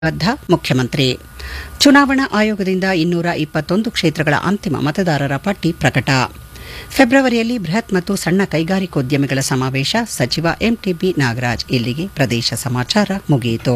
ಬದ್ಧ ಮುಖ್ಯಮಂತ್ರಿ ಚುನಾವಣಾ ಆಯೋಗದಿಂದ ಇನ್ನೂರ ಇಪ್ಪತ್ತೊಂದು ಕ್ಷೇತ್ರಗಳ ಅಂತಿಮ ಮತದಾರರ ಪಟ್ಟಿ ಪ್ರಕಟ ಫೆಬ್ರವರಿಯಲ್ಲಿ ಬೃಹತ್ ಮತ್ತು ಸಣ್ಣ ಕೈಗಾರಿಕೋದ್ಯಮಿಗಳ ಸಮಾವೇಶ ಸಚಿವ ಎಂಟಿಬಿ ನಾಗರಾಜ್ ಇಲ್ಲಿಗೆ ಪ್ರದೇಶ ಸಮಾಚಾರ ಮುಗಿಯಿತು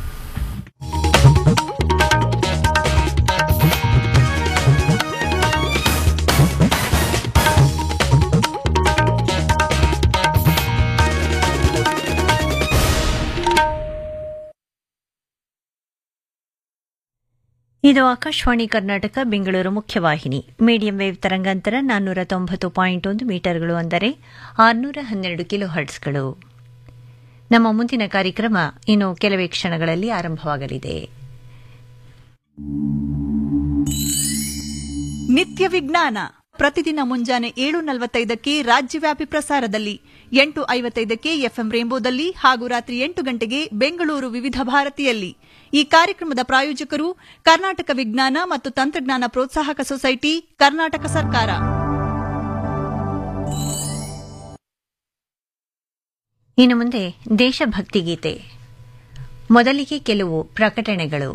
ಇದು ಆಕಾಶವಾಣಿ ಕರ್ನಾಟಕ ಬೆಂಗಳೂರು ಮುಖ್ಯವಾಹಿನಿ ಮೀಡಿಯಂ ವೇವ್ ತರಂಗಾಂತರ ನಾನ್ನೂರ ತೊಂಬತ್ತು ಪಾಯಿಂಟ್ ಒಂದು ಮೀಟರ್ಗಳು ಅಂದರೆ ಆರುನೂರ ಹನ್ನೆರಡು ಕಿಲೋ ಹರ್ಟ್ಸ್ಗಳು ನಮ್ಮ ಮುಂದಿನ ಕಾರ್ಯಕ್ರಮ ಇನ್ನು ಕೆಲವೇ ಕ್ಷಣಗಳಲ್ಲಿ ಆರಂಭವಾಗಲಿದೆ ನಿತ್ಯ ವಿಜ್ಞಾನ ಪ್ರತಿದಿನ ಮುಂಜಾನೆ ಏಳು ನಲವತ್ತೈದಕ್ಕೆ ರಾಜ್ಯವ್ಯಾಪಿ ಪ್ರಸಾರದಲ್ಲಿ ಎಂಟು ಐವತ್ತೈದಕ್ಕೆ ಎಫ್ಎಂ ರೇಂಬೋದಲ್ಲಿ ಹಾಗೂ ರಾತ್ರಿ ಎಂಟು ಗಂಟೆಗೆ ಬೆಂಗಳೂರು ವಿವಿಧ ಭಾರತಿಯಲ್ಲಿ ಈ ಕಾರ್ಯಕ್ರಮದ ಪ್ರಾಯೋಜಕರು ಕರ್ನಾಟಕ ವಿಜ್ಞಾನ ಮತ್ತು ತಂತ್ರಜ್ಞಾನ ಪ್ರೋತ್ಸಾಹಕ ಸೊಸೈಟಿ ಕರ್ನಾಟಕ ಸರ್ಕಾರ ಇನ್ನು ಮುಂದೆ ದೇಶಭಕ್ತಿ ಗೀತೆ ಮೊದಲಿಗೆ ಕೆಲವು ಪ್ರಕಟಣೆಗಳು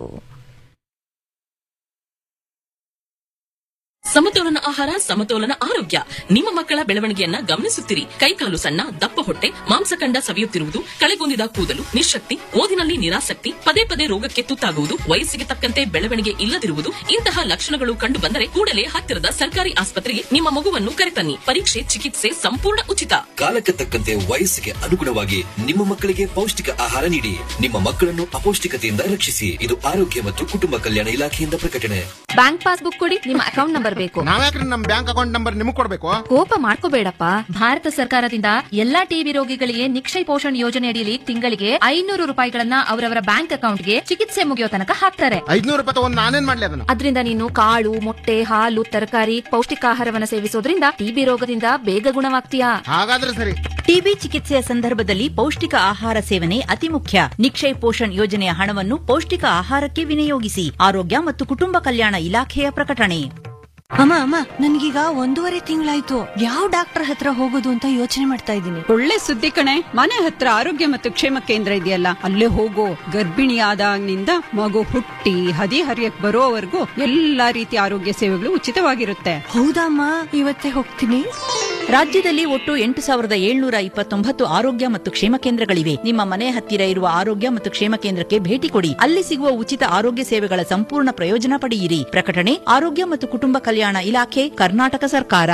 ಸಮತೋಲನ ಆಹಾರ ಸಮತೋಲನ ಆರೋಗ್ಯ ನಿಮ್ಮ ಮಕ್ಕಳ ಬೆಳವಣಿಗೆಯನ್ನ ಗಮನಿಸುತ್ತಿರಿ ಕೈಕಾಲು ಸಣ್ಣ ದಪ್ಪ ಹೊಟ್ಟೆ ಮಾಂಸಖಂಡ ಸವಿಯುತ್ತಿರುವುದು ಕಳೆಗುಂದಿದ ಕೂದಲು ನಿಶಕ್ತಿ ಓದಿನಲ್ಲಿ ನಿರಾಸಕ್ತಿ ಪದೇ ಪದೇ ರೋಗಕ್ಕೆ ತುತ್ತಾಗುವುದು ವಯಸ್ಸಿಗೆ ತಕ್ಕಂತೆ ಬೆಳವಣಿಗೆ ಇಲ್ಲದಿರುವುದು ಇಂತಹ ಲಕ್ಷಣಗಳು ಕಂಡು ಬಂದರೆ ಕೂಡಲೇ ಹತ್ತಿರದ ಸರ್ಕಾರಿ ಆಸ್ಪತ್ರೆಗೆ ನಿಮ್ಮ ಮಗುವನ್ನು ಕರೆತನ್ನಿ ಪರೀಕ್ಷೆ ಚಿಕಿತ್ಸೆ ಸಂಪೂರ್ಣ ಉಚಿತ ಕಾಲಕ್ಕೆ ತಕ್ಕಂತೆ ವಯಸ್ಸಿಗೆ ಅನುಗುಣವಾಗಿ ನಿಮ್ಮ ಮಕ್ಕಳಿಗೆ ಪೌಷ್ಟಿಕ ಆಹಾರ ನೀಡಿ ನಿಮ್ಮ ಮಕ್ಕಳನ್ನು ಅಪೌಷ್ಟಿಕತೆಯಿಂದ ರಕ್ಷಿಸಿ ಇದು ಆರೋಗ್ಯ ಮತ್ತು ಕುಟುಂಬ ಕಲ್ಯಾಣ ಇಲಾಖೆಯಿಂದ ಪ್ರಕಟಣೆ ಬ್ಯಾಂಕ್ ಪಾಸ್ಬುಕ್ ಕೊಡಿ ನಿಮ್ಮ ಅಕೌಂಟ್ ನಂಬರ್ ಬೇಕು ನಾವ್ಯಾಕ್ರಿ ನಮ್ ಬ್ಯಾಂಕ್ ಅಕೌಂಟ್ ನಂಬರ್ ನಿಮಗ್ ಕೊಡ್ಬೇಕು ಕೋಪ ಮಾಡ್ಕೋಬೇಡಪ್ಪ ಭಾರತ ಸರ್ಕಾರದಿಂದ ಎಲ್ಲಾ ಟಿಬಿ ರೋಗಿಗಳಿಗೆ ನಿಕ್ಷಯ ಪೋಷಣ್ ಯೋಜನೆ ಅಡಿಯಲ್ಲಿ ತಿಂಗಳಿಗೆ ಐನೂರು ರೂಪಾಯಿಗಳನ್ನ ಅವರವರ ಬ್ಯಾಂಕ್ ಅಕೌಂಟ್ಗೆ ಚಿಕಿತ್ಸೆ ಮುಗಿಯೋ ತನಕ ಹಾಕ್ತಾರೆ ಐದ್ನೂರು ರೂಪಾಯಿ ತಗೊಂಡ್ ನಾನೇನ್ ಮಾಡ್ಲಿ ಅದನ್ನ ಅದರಿಂದ ನೀನು ಕಾಳು ಮೊಟ್ಟೆ ಹಾಲು ತರಕಾರಿ ಪೌಷ್ಟಿಕಾಹಾರವನ್ನ ಸೇವಿಸೋದ್ರಿಂದ ಟಿಬಿ ರೋಗದಿಂದ ಬೇಗ ಗುಣವಾಗ್ತೀಯಾ ಹಾಗಾದ್ರೆ ಸರಿ ಟಿಬಿ ಚಿಕಿತ್ಸೆಯ ಸಂದರ್ಭದಲ್ಲಿ ಪೌಷ್ಟಿಕ ಆಹಾರ ಸೇವನೆ ಅತಿ ಮುಖ್ಯ ನಿಕ್ಷಯ್ ಪೋಷಣ್ ಯೋಜನೆಯ ಹಣವನ್ನು ಪೌಷ್ಟಿಕ ಆಹಾರಕ್ಕೆ ವಿನಿಯೋಗಿಸಿ ಆರೋಗ್ಯ ಮತ್ತು ಕುಟುಂಬ ಕಲ್ಯಾಣ ಇಲಾಖೆಯ ಪ್ರಕಟಣೆ ಅಮ್ಮ ಅಮ್ಮ ನನ್ಗೀಗ ಒಂದೂವರೆ ತಿಂಗಳಾಯ್ತು ಯಾವ ಡಾಕ್ಟರ್ ಹತ್ರ ಹೋಗೋದು ಅಂತ ಯೋಚನೆ ಮಾಡ್ತಾ ಇದ್ದೀನಿ ಒಳ್ಳೆ ಸುದ್ದಿ ಕಣೆ ಮನೆ ಹತ್ರ ಆರೋಗ್ಯ ಮತ್ತು ಕ್ಷೇಮ ಕೇಂದ್ರ ಇದೆಯಲ್ಲ ಅಲ್ಲೇ ಹೋಗೋ ಗರ್ಭಿಣಿಯಾದಾಗಿನಿಂದ ಮಗು ಹುಟ್ಟಿ ಹದಿ ಹರಿಯಕ್ ಬರೋವರೆಗೂ ಎಲ್ಲಾ ರೀತಿಯ ಆರೋಗ್ಯ ಸೇವೆಗಳು ಉಚಿತವಾಗಿರುತ್ತೆ ಹೌದಮ್ಮ ಇವತ್ತೇ ಹೋಗ್ತೀನಿ ರಾಜ್ಯದಲ್ಲಿ ಒಟ್ಟು ಎಂಟು ಸಾವಿರದ ಏಳ್ನೂರ ಇಪ್ಪತ್ತೊಂಬತ್ತು ಆರೋಗ್ಯ ಮತ್ತು ಕ್ಷೇಮ ಕೇಂದ್ರಗಳಿವೆ ನಿಮ್ಮ ಮನೆ ಹತ್ತಿರ ಇರುವ ಆರೋಗ್ಯ ಮತ್ತು ಕ್ಷೇಮ ಕೇಂದ್ರಕ್ಕೆ ಭೇಟಿ ಕೊಡಿ ಅಲ್ಲಿ ಸಿಗುವ ಉಚಿತ ಆರೋಗ್ಯ ಸೇವೆಗಳ ಸಂಪೂರ್ಣ ಪ್ರಯೋಜನ ಪಡೆಯಿರಿ ಪ್ರಕಟಣೆ ಆರೋಗ್ಯ ಮತ್ತು ಕುಟುಂಬ ಕಲ್ಯಾಣ ಇಲಾಖೆ ಕರ್ನಾಟಕ ಸರ್ಕಾರ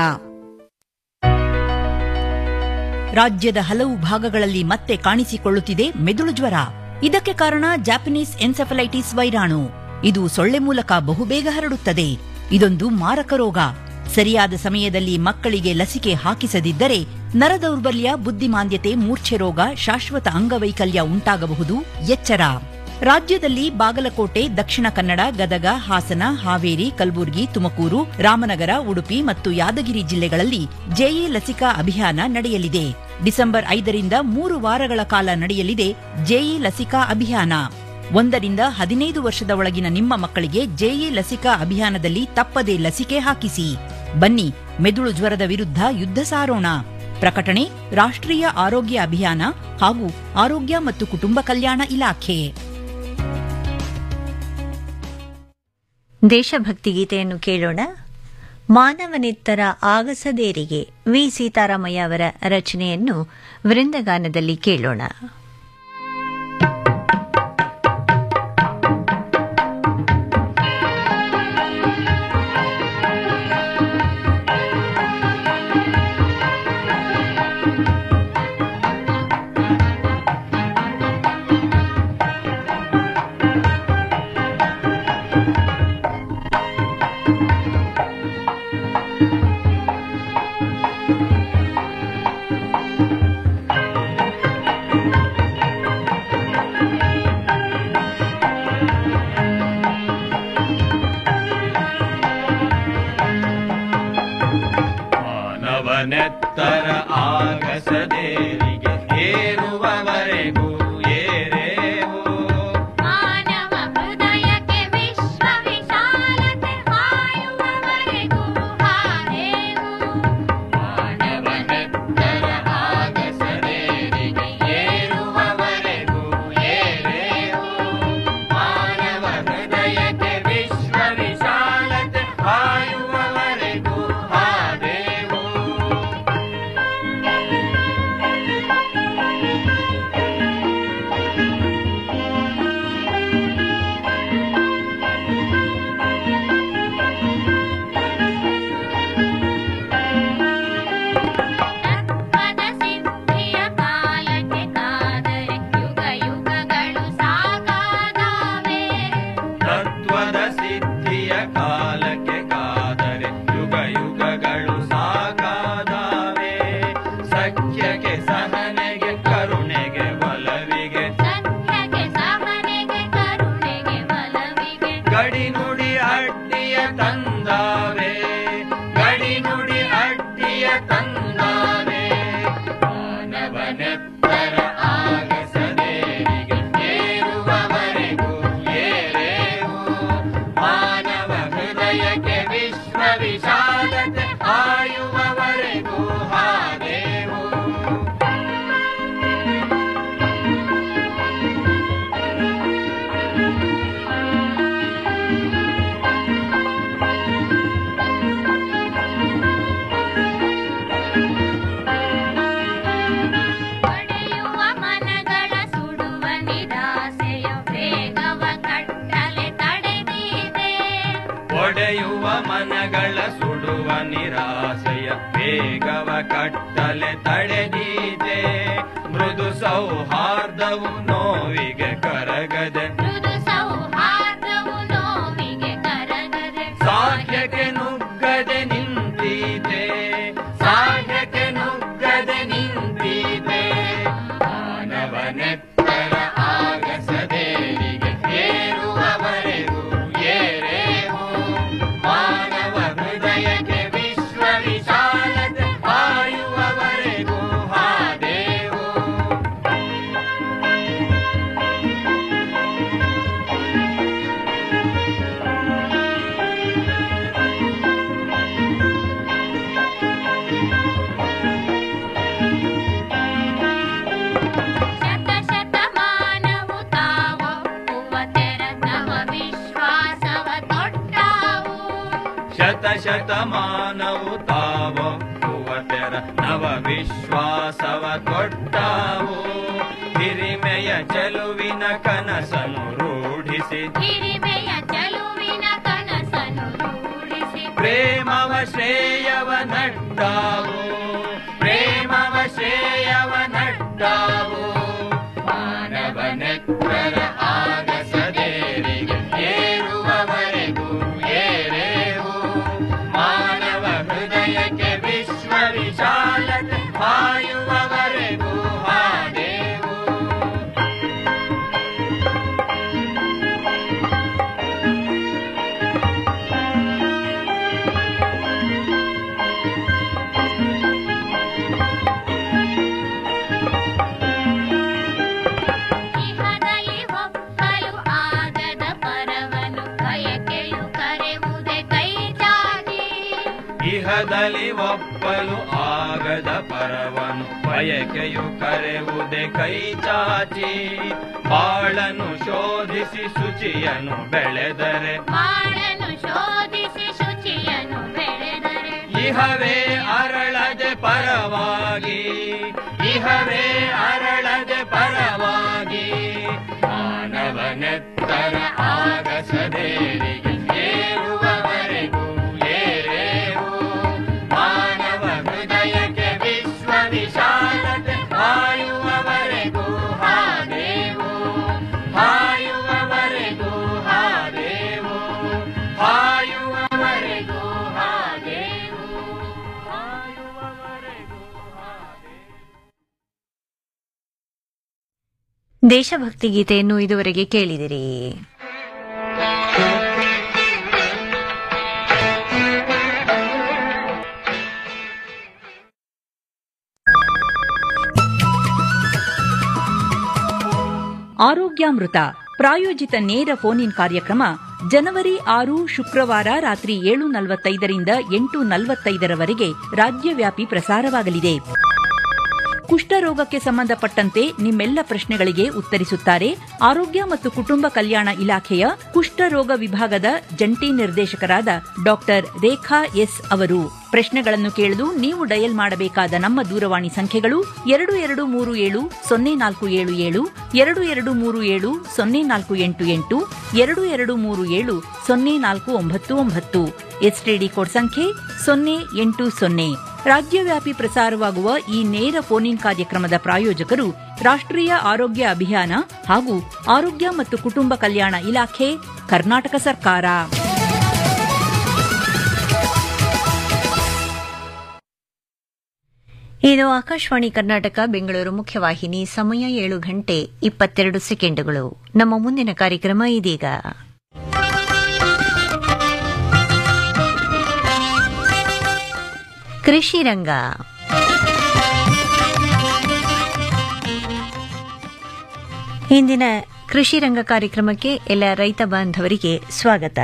ರಾಜ್ಯದ ಹಲವು ಭಾಗಗಳಲ್ಲಿ ಮತ್ತೆ ಕಾಣಿಸಿಕೊಳ್ಳುತ್ತಿದೆ ಮೆದುಳು ಜ್ವರ ಇದಕ್ಕೆ ಕಾರಣ ಜಾಪನೀಸ್ ಎನ್ಸೆಫಲೈಟಿಸ್ ವೈರಾಣು ಇದು ಸೊಳ್ಳೆ ಮೂಲಕ ಬಹುಬೇಗ ಹರಡುತ್ತದೆ ಇದೊಂದು ಮಾರಕ ರೋಗ ಸರಿಯಾದ ಸಮಯದಲ್ಲಿ ಮಕ್ಕಳಿಗೆ ಲಸಿಕೆ ಹಾಕಿಸದಿದ್ದರೆ ನರದೌರ್ಬಲ್ಯ ಬುದ್ಧಿಮಾಂದ್ಯತೆ ಮೂರ್ಛೆ ರೋಗ ಶಾಶ್ವತ ಅಂಗವೈಕಲ್ಯ ಉಂಟಾಗಬಹುದು ಎಚ್ಚರ ರಾಜ್ಯದಲ್ಲಿ ಬಾಗಲಕೋಟೆ ದಕ್ಷಿಣ ಕನ್ನಡ ಗದಗ ಹಾಸನ ಹಾವೇರಿ ಕಲಬುರಗಿ ತುಮಕೂರು ರಾಮನಗರ ಉಡುಪಿ ಮತ್ತು ಯಾದಗಿರಿ ಜಿಲ್ಲೆಗಳಲ್ಲಿ ಜೆಎ ಲಸಿಕಾ ಅಭಿಯಾನ ನಡೆಯಲಿದೆ ಡಿಸೆಂಬರ್ ಐದರಿಂದ ಮೂರು ವಾರಗಳ ಕಾಲ ನಡೆಯಲಿದೆ ಜೆಇ ಲಸಿಕಾ ಅಭಿಯಾನ ಒಂದರಿಂದ ಹದಿನೈದು ವರ್ಷದ ಒಳಗಿನ ನಿಮ್ಮ ಮಕ್ಕಳಿಗೆ ಜೆಇ ಲಸಿಕಾ ಅಭಿಯಾನದಲ್ಲಿ ತಪ್ಪದೆ ಲಸಿಕೆ ಹಾಕಿಸಿ ಬನ್ನಿ ಮೆದುಳು ಜ್ವರದ ವಿರುದ್ಧ ಯುದ್ಧ ಸಾರೋಣ ಪ್ರಕಟಣೆ ರಾಷ್ಟ್ರೀಯ ಆರೋಗ್ಯ ಅಭಿಯಾನ ಹಾಗೂ ಆರೋಗ್ಯ ಮತ್ತು ಕುಟುಂಬ ಕಲ್ಯಾಣ ಇಲಾಖೆ ದೇಶಭಕ್ತಿ ಗೀತೆಯನ್ನು ಕೇಳೋಣ ಮಾನವನೆತ್ತರ ಆಗಸದೇರಿಗೆ ವಿ ಸೀತಾರಾಮಯ್ಯ ಅವರ ರಚನೆಯನ್ನು ವೃಂದಗಾನದಲ್ಲಿ ಕೇಳೋಣ ಮಾನವನೆತ್ತರ ಆಗಸದೇರಿಗೆ ಏರುವವರೆಗೂ ಏರೇವು ಮಾನವ ಹೃದಯಕ್ಕೆ ವಿಶ್ವ ವಿಶಾಲತೆ ಹಾಯುವವರೆಗೂ ಹಾರೇವು ಮಾನವನೆತ್ತರ ಆಗಸದೇರಿಗೆ ಏರುವವರೆಗೂ ಏರೇವು ಮಾನವ ಕಾಲಕ್ಕೆ ಕಾದರೆ ಯುಗ ಯುಗಗಳು ಸಾಕಾದಾವೆ ಸಖ್ಯಕ್ಕೆ ಸಹನೆಗೆ ಕರುಣೆಗೆ ಒಲವಿಗೆ ಸತ್ಯಕ್ಕೆ ಸಹನೆಗೆ ಕರುಣೆಗೆ ಬಲವಿಗೆ ಗಡಿ ನುಡಿ ಅಡ್ಡಿಯ ತಂದಾವೆ ಗಡಿ ನುಡಿ ಅಡ್ಡಿಯ ತಂದಾವೆ ಮಾನವನೆತ್ತರ ಆಗಸದೇರಿಗೆ ಏರುವವರೆಗೂ ಏರೇವು ಮಾನವ ಹೃದಯಕ್ಕೆ ವಿಶ್ವ ವಿಶಾಲತೆ ಆಯುವವರೆಗೂ ಹಾದೇವು ಪಡೆಯುವ ಮನಗಳ ಸುಡುವ ನಿರಾಸೆಯ ವೇಗವ ಕಟ್ಟಲೆ ತಡೆದಿದೆ ಒಡೆಯುವ ಮನಗಳ ಸುಡುವ ನಿರಾಸೆಯ ವೇಗವ ಕಟ್ಟಲೆ ತಡೆದೀತೆ ಮೃದು ಸೌಹಾರ್ದವು ನೋವಿಗೆ ಕರಗದೆ ಮೃದು ಸೌಹಾರ್ದವು ನೋವಿಗೆ ಕರಗದೆ ಸಾಹ್ಯಕ್ಕೆ ನುಗ್ಗದೆ ನಿಂತೀತೆ ಸಾಹ್ಯಕ್ಕೆ ನುಗ್ಗದೆ ನಿಂತೀತೆ ಮಾನವನೆತ್ತರ ಆಗಸದೇರಿಗೆ ಏರುವವರೆಗೂ ಏರೇವು ಮಾನವ ಹೃದಯಕ್ಕೆ ವಿಶ್ವ ವಿಶಾಲತೆ ಆಯುವವರೆಗೂ ಹಾದೇವು ಶತ ಶತಮಾನವು ತಾವೊಪ್ಪುವ ತೆರ ನವ ವಿಶ್ವಾಸವ ತೊಟ್ಟಾವು ಶತ ಶತಮಾನವು ತಾವೊಪ್ಪುವ ತೆರ ನವ ವಿಶ್ವಾಸವ ಕೊಟ್ಟಾವು ಹಿರಿಮೆಯ ಚೆಲುವಿನ ಕನಸನು ರೂಢಿಸಿ ಹಿರಿಮೆಯ ಚೆಲುವಿನ ಕನಸನ್ನು ರೂಢಿಸಿ ಪ್ರೇಮವ ಶ್ರೇಯವ ನಟ್ಟಾವು ಪ್ರೇಮವ ಶ್ರೇಯವ ನಟ್ಟಾವು ಮಾನವನೆತ್ತರ ಆಗಸದೇರಿಗೆ ಏರುವವರೆಗೂ ಏರೇವು ಮಾನವ ಹೃದಯಕ್ಕೆ ವಿಶ್ವ ವಿಶಾಲತೆ ಹಾಯುವವರೆಗೂ ಹಾದೇವು ಇಹದಲ್ಲಿ ಒಪ್ಪಲು ಆಗದ ಪರವನು ಬಯಕೆಯು ಕರೆವುದೇ ಕೈ ಚಾಚಿ ಇಹದಲ್ಲಿ ಒಪ್ಪಲು ಆಗದ ಪರವನು ಬಯಕೆಯು ಕರೆವುದೇ ಕೈ ಚಾಚಿ ಬಾಳನು ಶೋಧಿಸಿ ಶುಚಿಯನು ಬೆಳೆದರೆ ಬಾಳನು ಶೋಧಿಸಿ ಶುಚಿಯನ್ನು ಬೆಳೆದರೆ ಇಹವೇ ಅರಳದೆ ಪರವಾಗಿ ಇಹವೇ ಅರಳದೆ ಪರವಾಗಿ ಮಾನವನೆತ್ತರ ಆಗಸದೇರಿಗೆ ಏರುವವರೆಗೂ ಏರೇವು ಮಾನವ ಹೃದಯಕ್ಕೆ ವಿಶ್ವ ವಿಶಾಲತೆ ಹಾಯುವವರೆಗೂ ಹಾದೇವು ಹಾಯುವವರೆಗೂ ಹಾದೇವು ಹಾಯುವವರೆಗೂ ಹಾದೇವು ಹಾಯುವವರೆಗೂ ದೇಶಭಕ್ತಿ ಗೀತೆಯನ್ನು ಇದುವರೆಗೆ ಕೇಳಿದಿರಿ ಆರೋಗ್ಯಾಮೃತ ಪ್ರಾಯೋಜಿತ ನೇರ ಫೋನ್ ಇನ್ ಕಾರ್ಯಕ್ರಮ ಜನವರಿ ಆರು ಶುಕ್ರವಾರ ರಾತ್ರಿ ಏಳು ನಲವತ್ತೈದರಿಂದ ಎಂಟು ನಲವತ್ತೈದರವರೆಗೆ ರಾಜ್ಯವ್ಯಾಪಿ ಪ್ರಸಾರವಾಗಲಿದೆ ಕುಷ್ಠರೋಗಕ್ಕೆ ಸಂಬಂಧಪಟ್ಟಂತೆ ನಿಮ್ಮೆಲ್ಲ ಪ್ರಶ್ನೆಗಳಿಗೆ ಉತ್ತರಿಸುತ್ತಾರೆ ಆರೋಗ್ಯ ಮತ್ತು ಕುಟುಂಬ ಕಲ್ಯಾಣ ಇಲಾಖೆಯ ಕುಷ್ಠರೋಗ ವಿಭಾಗದ ಜಂಟಿ ನಿರ್ದೇಶಕರಾದ ಡಾಕ್ಟರ್ ರೇಖಾ ಎಸ್ ಅವರು ಪ್ರಶ್ನೆಗಳನ್ನು ಕೇಳಲು ನೀವು ಡಯಲ್ ಮಾಡಬೇಕಾದ ನಮ್ಮ ದೂರವಾಣಿ ಸಂಖ್ಯೆಗಳು ಎರಡು ಎರಡು ಮೂರು ಏಳು ಸೊನ್ನೆ ನಾಲ್ಕು ಏಳು ಏಳು ಎರಡು ಎರಡು ಮೂರು ಏಳು ಸೊನ್ನೆ ನಾಲ್ಕು ಎಂಟು ಎಂಟು ಎರಡು ಎರಡು ಮೂರು ಏಳು ಸೊನ್ನೆ ನಾಲ್ಕು ಒಂಬತ್ತು ಒಂಬತ್ತು ಎಸ್ಟಿಡಿ ಕೋಡ್ ಸಂಖ್ಯೆ ಸೊನ್ನೆ ಎಂಟು ಸೊನ್ನೆ ರಾಜ್ಯವ್ಯಾಪಿ ಪ್ರಸಾರವಾಗುವ ಈ ನೇರ ಫೋನ್ ಇನ್ ಕಾರ್ಯಕ್ರಮದ ಪ್ರಾಯೋಜಕರು ರಾಷ್ಟ್ರೀಯ ಆರೋಗ್ಯ ಅಭಿಯಾನ ಹಾಗೂ ಆರೋಗ್ಯ ಮತ್ತು ಕುಟುಂಬ ಕಲ್ಯಾಣ ಇಲಾಖೆ ಕರ್ನಾಟಕ ಸರ್ಕಾರ ಇದು ಆಕಾಶವಾಣಿ ಕರ್ನಾಟಕ ಬೆಂಗಳೂರು ಮುಖ್ಯವಾಹಿನಿ ಸಮಯ ಏಳು ಗಂಟೆ ಇಪ್ಪತ್ತೆರಡು ಸೆಕೆಂಡುಗಳು ನಮ್ಮ ಮುಂದಿನ ಕಾರ್ಯಕ್ರಮ ಇದೀಗ ಕೃಷಿ ರಂಗ ಇಂದಿನ ಕೃಷಿ ರಂಗ ಕಾರ್ಯಕ್ರಮಕ್ಕೆ ಎಲ್ಲ ರೈತ ಬಾಂಧವರಿಗೆ ಸ್ವಾಗತ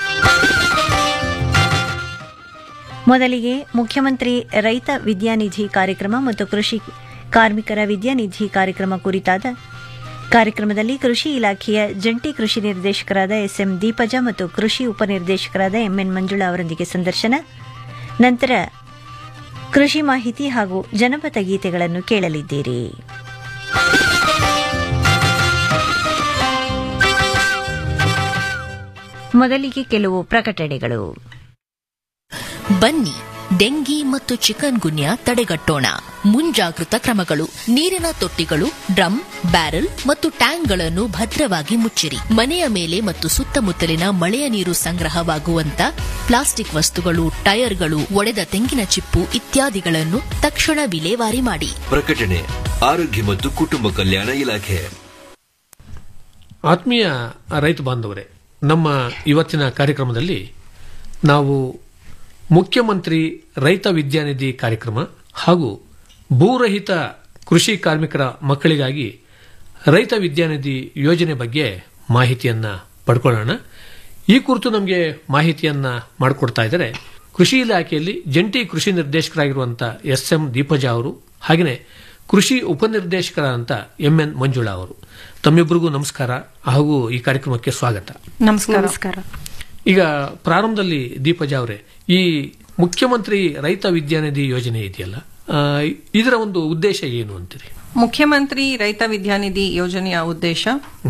ಮೊದಲಿಗೆ ಮುಖ್ಯಮಂತ್ರಿ ರೈತ ವಿದ್ಯಾನಿಧಿ ಕಾರ್ಯಕ್ರಮ ಮತ್ತು ಕೃಷಿ ಕಾರ್ಮಿಕರ ವಿದ್ಯಾನಿಧಿ ಕಾರ್ಯಕ್ರಮ ಕುರಿತಾದ ಕಾರ್ಯಕ್ರಮದಲ್ಲಿ ಕೃಷಿ ಇಲಾಖೆಯ ಜಂಟಿ ಕೃಷಿ ನಿರ್ದೇಶಕರಾದ ಎಸ್ಎಂ ದೀಪಜ ಮತ್ತು ಕೃಷಿ ಉಪನಿರ್ದೇಶಕರಾದ ಎಂಎನ್ ಮಂಜುಳಾ ಅವರೊಂದಿಗೆ ಸಂದರ್ಶನ ನಂತರ ಕೃಷಿ ಮಾಹಿತಿ ಹಾಗೂ ಜನಪದ ಗೀತೆಗಳನ್ನು ಕೇಳಲಿದ್ದೀರಿ ಮೊದಲಿಗೆ ಕೆಲವು ಪ್ರಕಟಣೆಗಳು ಬನ್ನಿ ಡೆಂಗಿ ಮತ್ತು ಚಿಕನ್ ಗುನ್ಯಾ ತಡೆಗಟ್ಟೋಣ ಮುಂಜಾಗೃತ ಕ್ರಮಗಳು ನೀರಿನ ತೊಟ್ಟಿಗಳು ಡ್ರಮ್ ಬ್ಯಾರೆಲ್ ಮತ್ತು ಟ್ಯಾಂಕ್ಗಳನ್ನು ಭದ್ರವಾಗಿ ಮುಚ್ಚಿರಿ ಮನೆಯ ಮೇಲೆ ಮತ್ತು ಸುತ್ತಮುತ್ತಲಿನ ಮಳೆಯ ನೀರು ಸಂಗ್ರಹವಾಗುವಂತ ಪ್ಲಾಸ್ಟಿಕ್ ವಸ್ತುಗಳು ಟೈರ್ಗಳು ಒಡೆದ ತೆಂಗಿನ ಚಿಪ್ಪು ಇತ್ಯಾದಿಗಳನ್ನು ತಕ್ಷಣ ವಿಲೇವಾರಿ ಮಾಡಿ ಪ್ರಕಟಣೆ ಆರೋಗ್ಯ ಮತ್ತು ಕುಟುಂಬ ಕಲ್ಯಾಣ ಇಲಾಖೆ ಆತ್ಮೀಯ ರೈತ ಬಾಂಧವರೇ ನಮ್ಮ ಇವತ್ತಿನ ಕಾರ್ಯಕ್ರಮದಲ್ಲಿ ನಾವು ಮುಖ್ಯಮಂತ್ರಿ ರೈತ ವಿದ್ಯಾನಿಧಿ ಕಾರ್ಯಕ್ರಮ ಹಾಗೂ ಭೂರಹಿತ ಕೃಷಿ ಕಾರ್ಮಿಕರ ಮಕ್ಕಳಿಗಾಗಿ ರೈತ ವಿದ್ಯಾನಿಧಿ ಯೋಜನೆ ಬಗ್ಗೆ ಮಾಹಿತಿಯನ್ನ ಪಡ್ಕೊಳ್ಳೋಣ ಈ ಕುರಿತು ನಮಗೆ ಮಾಹಿತಿಯನ್ನ ಮಾಡಿಕೊಡ್ತಾ ಇದ್ದಾರೆ ಕೃಷಿ ಇಲಾಖೆಯಲ್ಲಿ ಜಂಟಿ ಕೃಷಿ ನಿರ್ದೇಶಕರಾಗಿರುವಂತಹ ಎಸ್ ಎಂ ದೀಪಜಾ ಅವರು ಹಾಗೆಯೇ ಕೃಷಿ ಉಪನಿರ್ದೇಶಕರಾದಂಥ ಎಂ ಎನ್ ಮಂಜುಳಾ ಅವರು ತಮ್ಮಿಬ್ಬರಿಗೂ ನಮಸ್ಕಾರ ಹಾಗೂ ಈ ಕಾರ್ಯಕ್ರಮಕ್ಕೆ ಸ್ವಾಗತ ನಮಸ್ಕಾರ ಈಗ ಪ್ರಾರಂಭದಲ್ಲಿ ದೀಪಜಾ ಅವರೇ ಈ ಮುಖ್ಯಮಂತ್ರಿ ರೈತ ವಿದ್ಯಾನಿಧಿ ಯೋಜನೆ ಇದೆಯಲ್ಲ ಆ, ಇದರ ಒಂದು ಉದ್ದೇಶ ಏನು ಅಂತೀರಿ ಮುಖ್ಯಮಂತ್ರಿ ರೈತ ವಿದ್ಯಾನಿಧಿ ಯೋಜನೆಯ ಉದ್ದೇಶ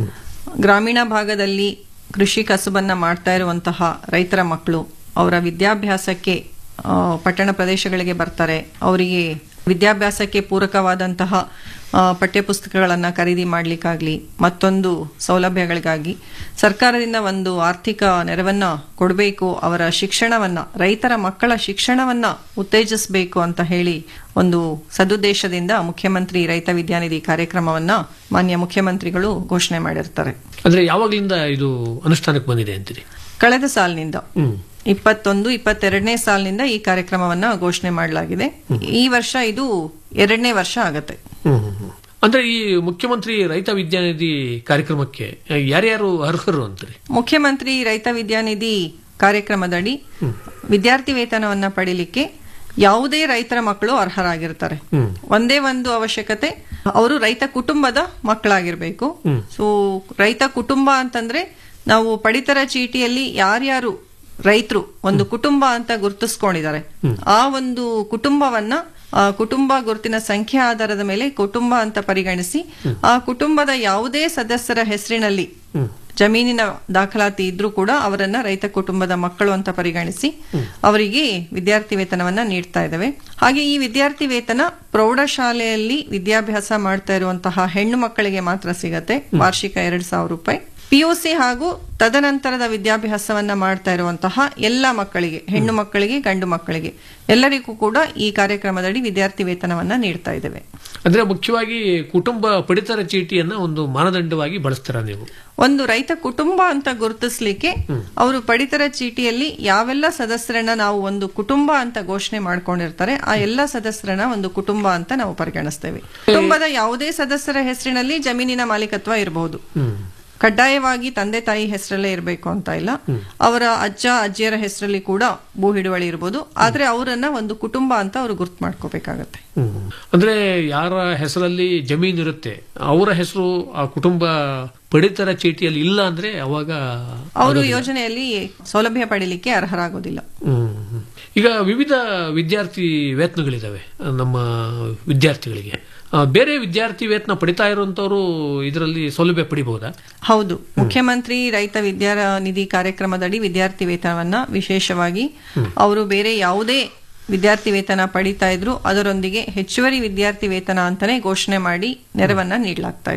ಗ್ರಾಮೀಣ ಭಾಗದಲ್ಲಿ ಕೃಷಿ ಕಸುಬನ್ನ ಮಾಡ್ತಾ ಇರುವಂತಹ ರೈತರ ಮಕ್ಕಳು ಅವರ ವಿದ್ಯಾಭ್ಯಾಸಕ್ಕೆ ಆ, ಪಟ್ಟಣ ಪ್ರದೇಶಗಳಿಗೆ ಬರ್ತಾರೆ ಅವರಿಗೆ ವಿದ್ಯಾಭ್ಯಾಸಕ್ಕೆ ಪೂರಕವಾದಂತಹ ಆ, ಪಠ್ಯಪುಸ್ತಕಗಳನ್ನ ಖರೀದಿ ಮಾಡ್ಲಿಕ್ಕಾಗ್ಲಿ ಮತ್ತೊಂದು ಸೌಲಭ್ಯಗಳಿಗಾಗಿ ಸರ್ಕಾರದಿಂದ ಒಂದು ಆರ್ಥಿಕ ನೆರವನ್ನ ಕೊಡಬೇಕು ಅವರ ಶಿಕ್ಷಣವನ್ನ ರೈತರ ಮಕ್ಕಳ ಶಿಕ್ಷಣವನ್ನ ಉತ್ತೇಜಿಸಬೇಕು ಅಂತ ಹೇಳಿ ಒಂದು ಸದುದ್ದೇಶದಿಂದ ಮುಖ್ಯಮಂತ್ರಿ ರೈತ ವಿದ್ಯಾನಿಧಿ ಕಾರ್ಯಕ್ರಮವನ್ನ ಮಾನ್ಯ ಮುಖ್ಯಮಂತ್ರಿಗಳು ಘೋಷಣೆ ಮಾಡಿರ್ತಾರೆ ಅಂದ್ರೆ ಯಾವಾಗಲಿಂದ ಇದು ಅನುಷ್ಠಾನಕ್ಕೆ ಬಂದಿದೆ ಅಂತೀರಿ ಕಳೆದ ಸಾಲಿನಿಂದ ಹ್ಮ್ ಇಪ್ಪತ್ತೊಂದು ಇಪ್ಪತ್ತೆರಡನೇ ಸಾಲಿನಿಂದ ಈ ಕಾರ್ಯಕ್ರಮವನ್ನ ಘೋಷಣೆ ಮಾಡಲಾಗಿದೆ ಈ ವರ್ಷ ಇದು ಎರಡನೇ ವರ್ಷ ಆಗತ್ತೆ ಹ್ಮ್, ಹ್ಮ್, ಹ್ಮ್. ಅಂದ್ರೆ ಈ ಮುಖ್ಯಮಂತ್ರಿ ರೈತ ವಿದ್ಯಾನಿಧಿ ಕಾರ್ಯಕ್ರಮಕ್ಕೆ ಯಾರ್ಯಾರು ಅರ್ಹರು ಅಂತೀರಿ ಮುಖ್ಯಮಂತ್ರಿ ರೈತ ವಿದ್ಯಾನಿಧಿ ಕಾರ್ಯಕ್ರಮದಡಿ ವಿದ್ಯಾರ್ಥಿ ವೇತನವನ್ನ ಪಡಿಲಿಕ್ಕೆ ಯಾವುದೇ ರೈತರ ಮಕ್ಕಳು ಅರ್ಹರಾಗಿರ್ತಾರೆ ಹ್ಮ್ ಒಂದೇ ಒಂದು ಅವಶ್ಯಕತೆ ಅವರು ರೈತ ಕುಟುಂಬದ ಮಕ್ಕಳಾಗಿರ್ಬೇಕು ಹ್ಮ್. ಸೊ ರೈತ ಕುಟುಂಬ ಅಂತಂದ್ರೆ ನಾವು ಪಡಿತರ ಚೀಟಿಯಲ್ಲಿ ಯಾರ್ಯಾರು ರೈತರು ಒಂದು ಕುಟುಂಬ ಅಂತ ಗುರುತಿಸ್ಕೊಂಡಿದ್ದಾರೆ ಆ ಒಂದು ಕುಟುಂಬವನ್ನ ಆ ಕುಟುಂಬ ಗುರುತಿನ ಸಂಖ್ಯೆ ಆಧಾರದ ಮೇಲೆ ಕುಟುಂಬ ಅಂತ ಪರಿಗಣಿಸಿ ಆ ಕುಟುಂಬದ ಯಾವುದೇ ಸದಸ್ಯರ ಹೆಸರಿನಲ್ಲಿ ಜಮೀನಿನ ದಾಖಲಾತಿ ಇದ್ರೂ ಕೂಡ ಅವರನ್ನ ರೈತ ಕುಟುಂಬದ ಮಕ್ಕಳು ಅಂತ ಪರಿಗಣಿಸಿ ಅವರಿಗೆ ವಿದ್ಯಾರ್ಥಿ ವೇತನವನ್ನ ನೀಡ್ತಾ ಇದ್ದೇವೆ ಹಾಗೆ ಈ ವಿದ್ಯಾರ್ಥಿ ವೇತನ ಪ್ರೌಢಶಾಲೆಯಲ್ಲಿ ವಿದ್ಯಾಭ್ಯಾಸ ಮಾಡ್ತಾ ಇರುವಂತಹ ಹೆಣ್ಣು ಮಕ್ಕಳಿಗೆ ಮಾತ್ರ ಸಿಗತ್ತೆ ವಾರ್ಷಿಕ ಎರಡ್ ಸಾವಿರ ರೂಪಾಯಿ ಪಿಯುಸಿ ಹಾಗೂ ತದನಂತರದ ವಿದ್ಯಾಭ್ಯಾಸವನ್ನ ಮಾಡ್ತಾ ಇರುವಂತಹ ಎಲ್ಲ ಮಕ್ಕಳಿಗೆ ಹೆಣ್ಣು ಮಕ್ಕಳಿಗೆ ಗಂಡು ಮಕ್ಕಳಿಗೆ ಎಲ್ಲರಿಗೂ ಕೂಡ ಈ ಕಾರ್ಯಕ್ರಮದಡಿ ವಿದ್ಯಾರ್ಥಿ ವೇತನವನ್ನ ನೀಡ್ತಾ ಇದ್ದೇವೆ ಅಂದ್ರೆ ಮುಖ್ಯವಾಗಿ ಕುಟುಂಬ ಪಡಿತರ ಚೀಟಿಯನ್ನ ಒಂದು ಮಾನದಂಡವಾಗಿ ಬಳಸ್ತೀರಾ ನೀವು ಒಂದು ರೈತ ಕುಟುಂಬ ಅಂತ ಗುರುತಿಸ್ಲಿಕ್ಕೆ ಅವರು ಪಡಿತರ ಚೀಟಿಯಲ್ಲಿ ಯಾವೆಲ್ಲ ಸದಸ್ಯರನ್ನ ನಾವು ಒಂದು ಕುಟುಂಬ ಅಂತ ಘೋಷಣೆ ಮಾಡ್ಕೊಂಡಿರ್ತಾರೆ ಆ ಎಲ್ಲ ಸದಸ್ಯರನ್ನ ಒಂದು ಕುಟುಂಬ ಅಂತ ನಾವು ಪರಿಗಣಿಸ್ತೇವೆ ಕುಟುಂಬದ ಯಾವುದೇ ಸದಸ್ಯರ ಹೆಸರಿನಲ್ಲಿ ಜಮೀನಿನ ಮಾಲೀಕತ್ವ ಇರಬಹುದು ಕಡ್ಡಾಯವಾಗಿ ತಂದೆ ತಾಯಿ ಹೆಸರಲ್ಲೇ ಇರಬೇಕು ಅಂತ ಇಲ್ಲ ಅವರ ಅಜ್ಜ ಅಜ್ಜಿಯರ ಹೆಸರಲ್ಲಿ ಕೂಡ ಭೂ ಹಿಡುವಳಿ ಇರಬಹುದು ಆದ್ರೆ ಅವರನ್ನ ಒಂದು ಕುಟುಂಬ ಅಂತ ಅವರು ಗುರ್ತು ಮಾಡ್ಕೋಬೇಕಾಗತ್ತೆ ಹ್ಮ್. ಅಂದ್ರೆ ಯಾರ ಹೆಸರಲ್ಲಿ ಜಮೀನು ಇರುತ್ತೆ ಅವರ ಹೆಸರು ಆ ಕುಟುಂಬ ಪಡಿತರ ಚೀಟಿಯಲ್ಲಿ ಇಲ್ಲ ಅಂದ್ರೆ ಅವಾಗ ಅವರು ಯೋಜನೆಯಲ್ಲಿ ಸೌಲಭ್ಯ ಪಡಿಲಿಕ್ಕೆ ಅರ್ಹರಾಗೋದಿಲ್ಲ ಹ್ಮ್, ಹ್ಮ್. ಈಗ ವಿವಿಧ ವಿದ್ಯಾರ್ಥಿ ವೇತನಗಳಿದಾವೆ ನಮ್ಮ ವಿದ್ಯಾರ್ಥಿಗಳಿಗೆ ಆ, ಬೇರೆ ವಿದ್ಯಾರ್ಥಿ ವೇತನ ಪಡಿತಾ ಇರುವಂತವರು ಇದರಲ್ಲಿ ಸೌಲಭ್ಯ ಪಡಿಬಹುದಾ ಹೌದು ಮುಖ್ಯಮಂತ್ರಿ ರೈತ ವಿದ್ಯಾನಿಧಿ ಕಾರ್ಯಕ್ರಮದಡಿ ವಿದ್ಯಾರ್ಥಿ ವೇತನವನ್ನ ವಿಶೇಷವಾಗಿ ಅವರು ಬೇರೆ ಯಾವುದೇ ವಿದ್ಯಾರ್ಥಿ ವೇತನ ಪಡಿತಾ ಇದ್ರು ಅದರೊಂದಿಗೆ ಹೆಚ್ಚುವರಿ ವಿದ್ಯಾರ್ಥಿ ವೇತನ ಅಂತಾನೆ ಘೋಷಣೆ ಮಾಡಿ ನೆರವನ್ನ ನೀಡಲಾಗ್ತಾ ಇದೆ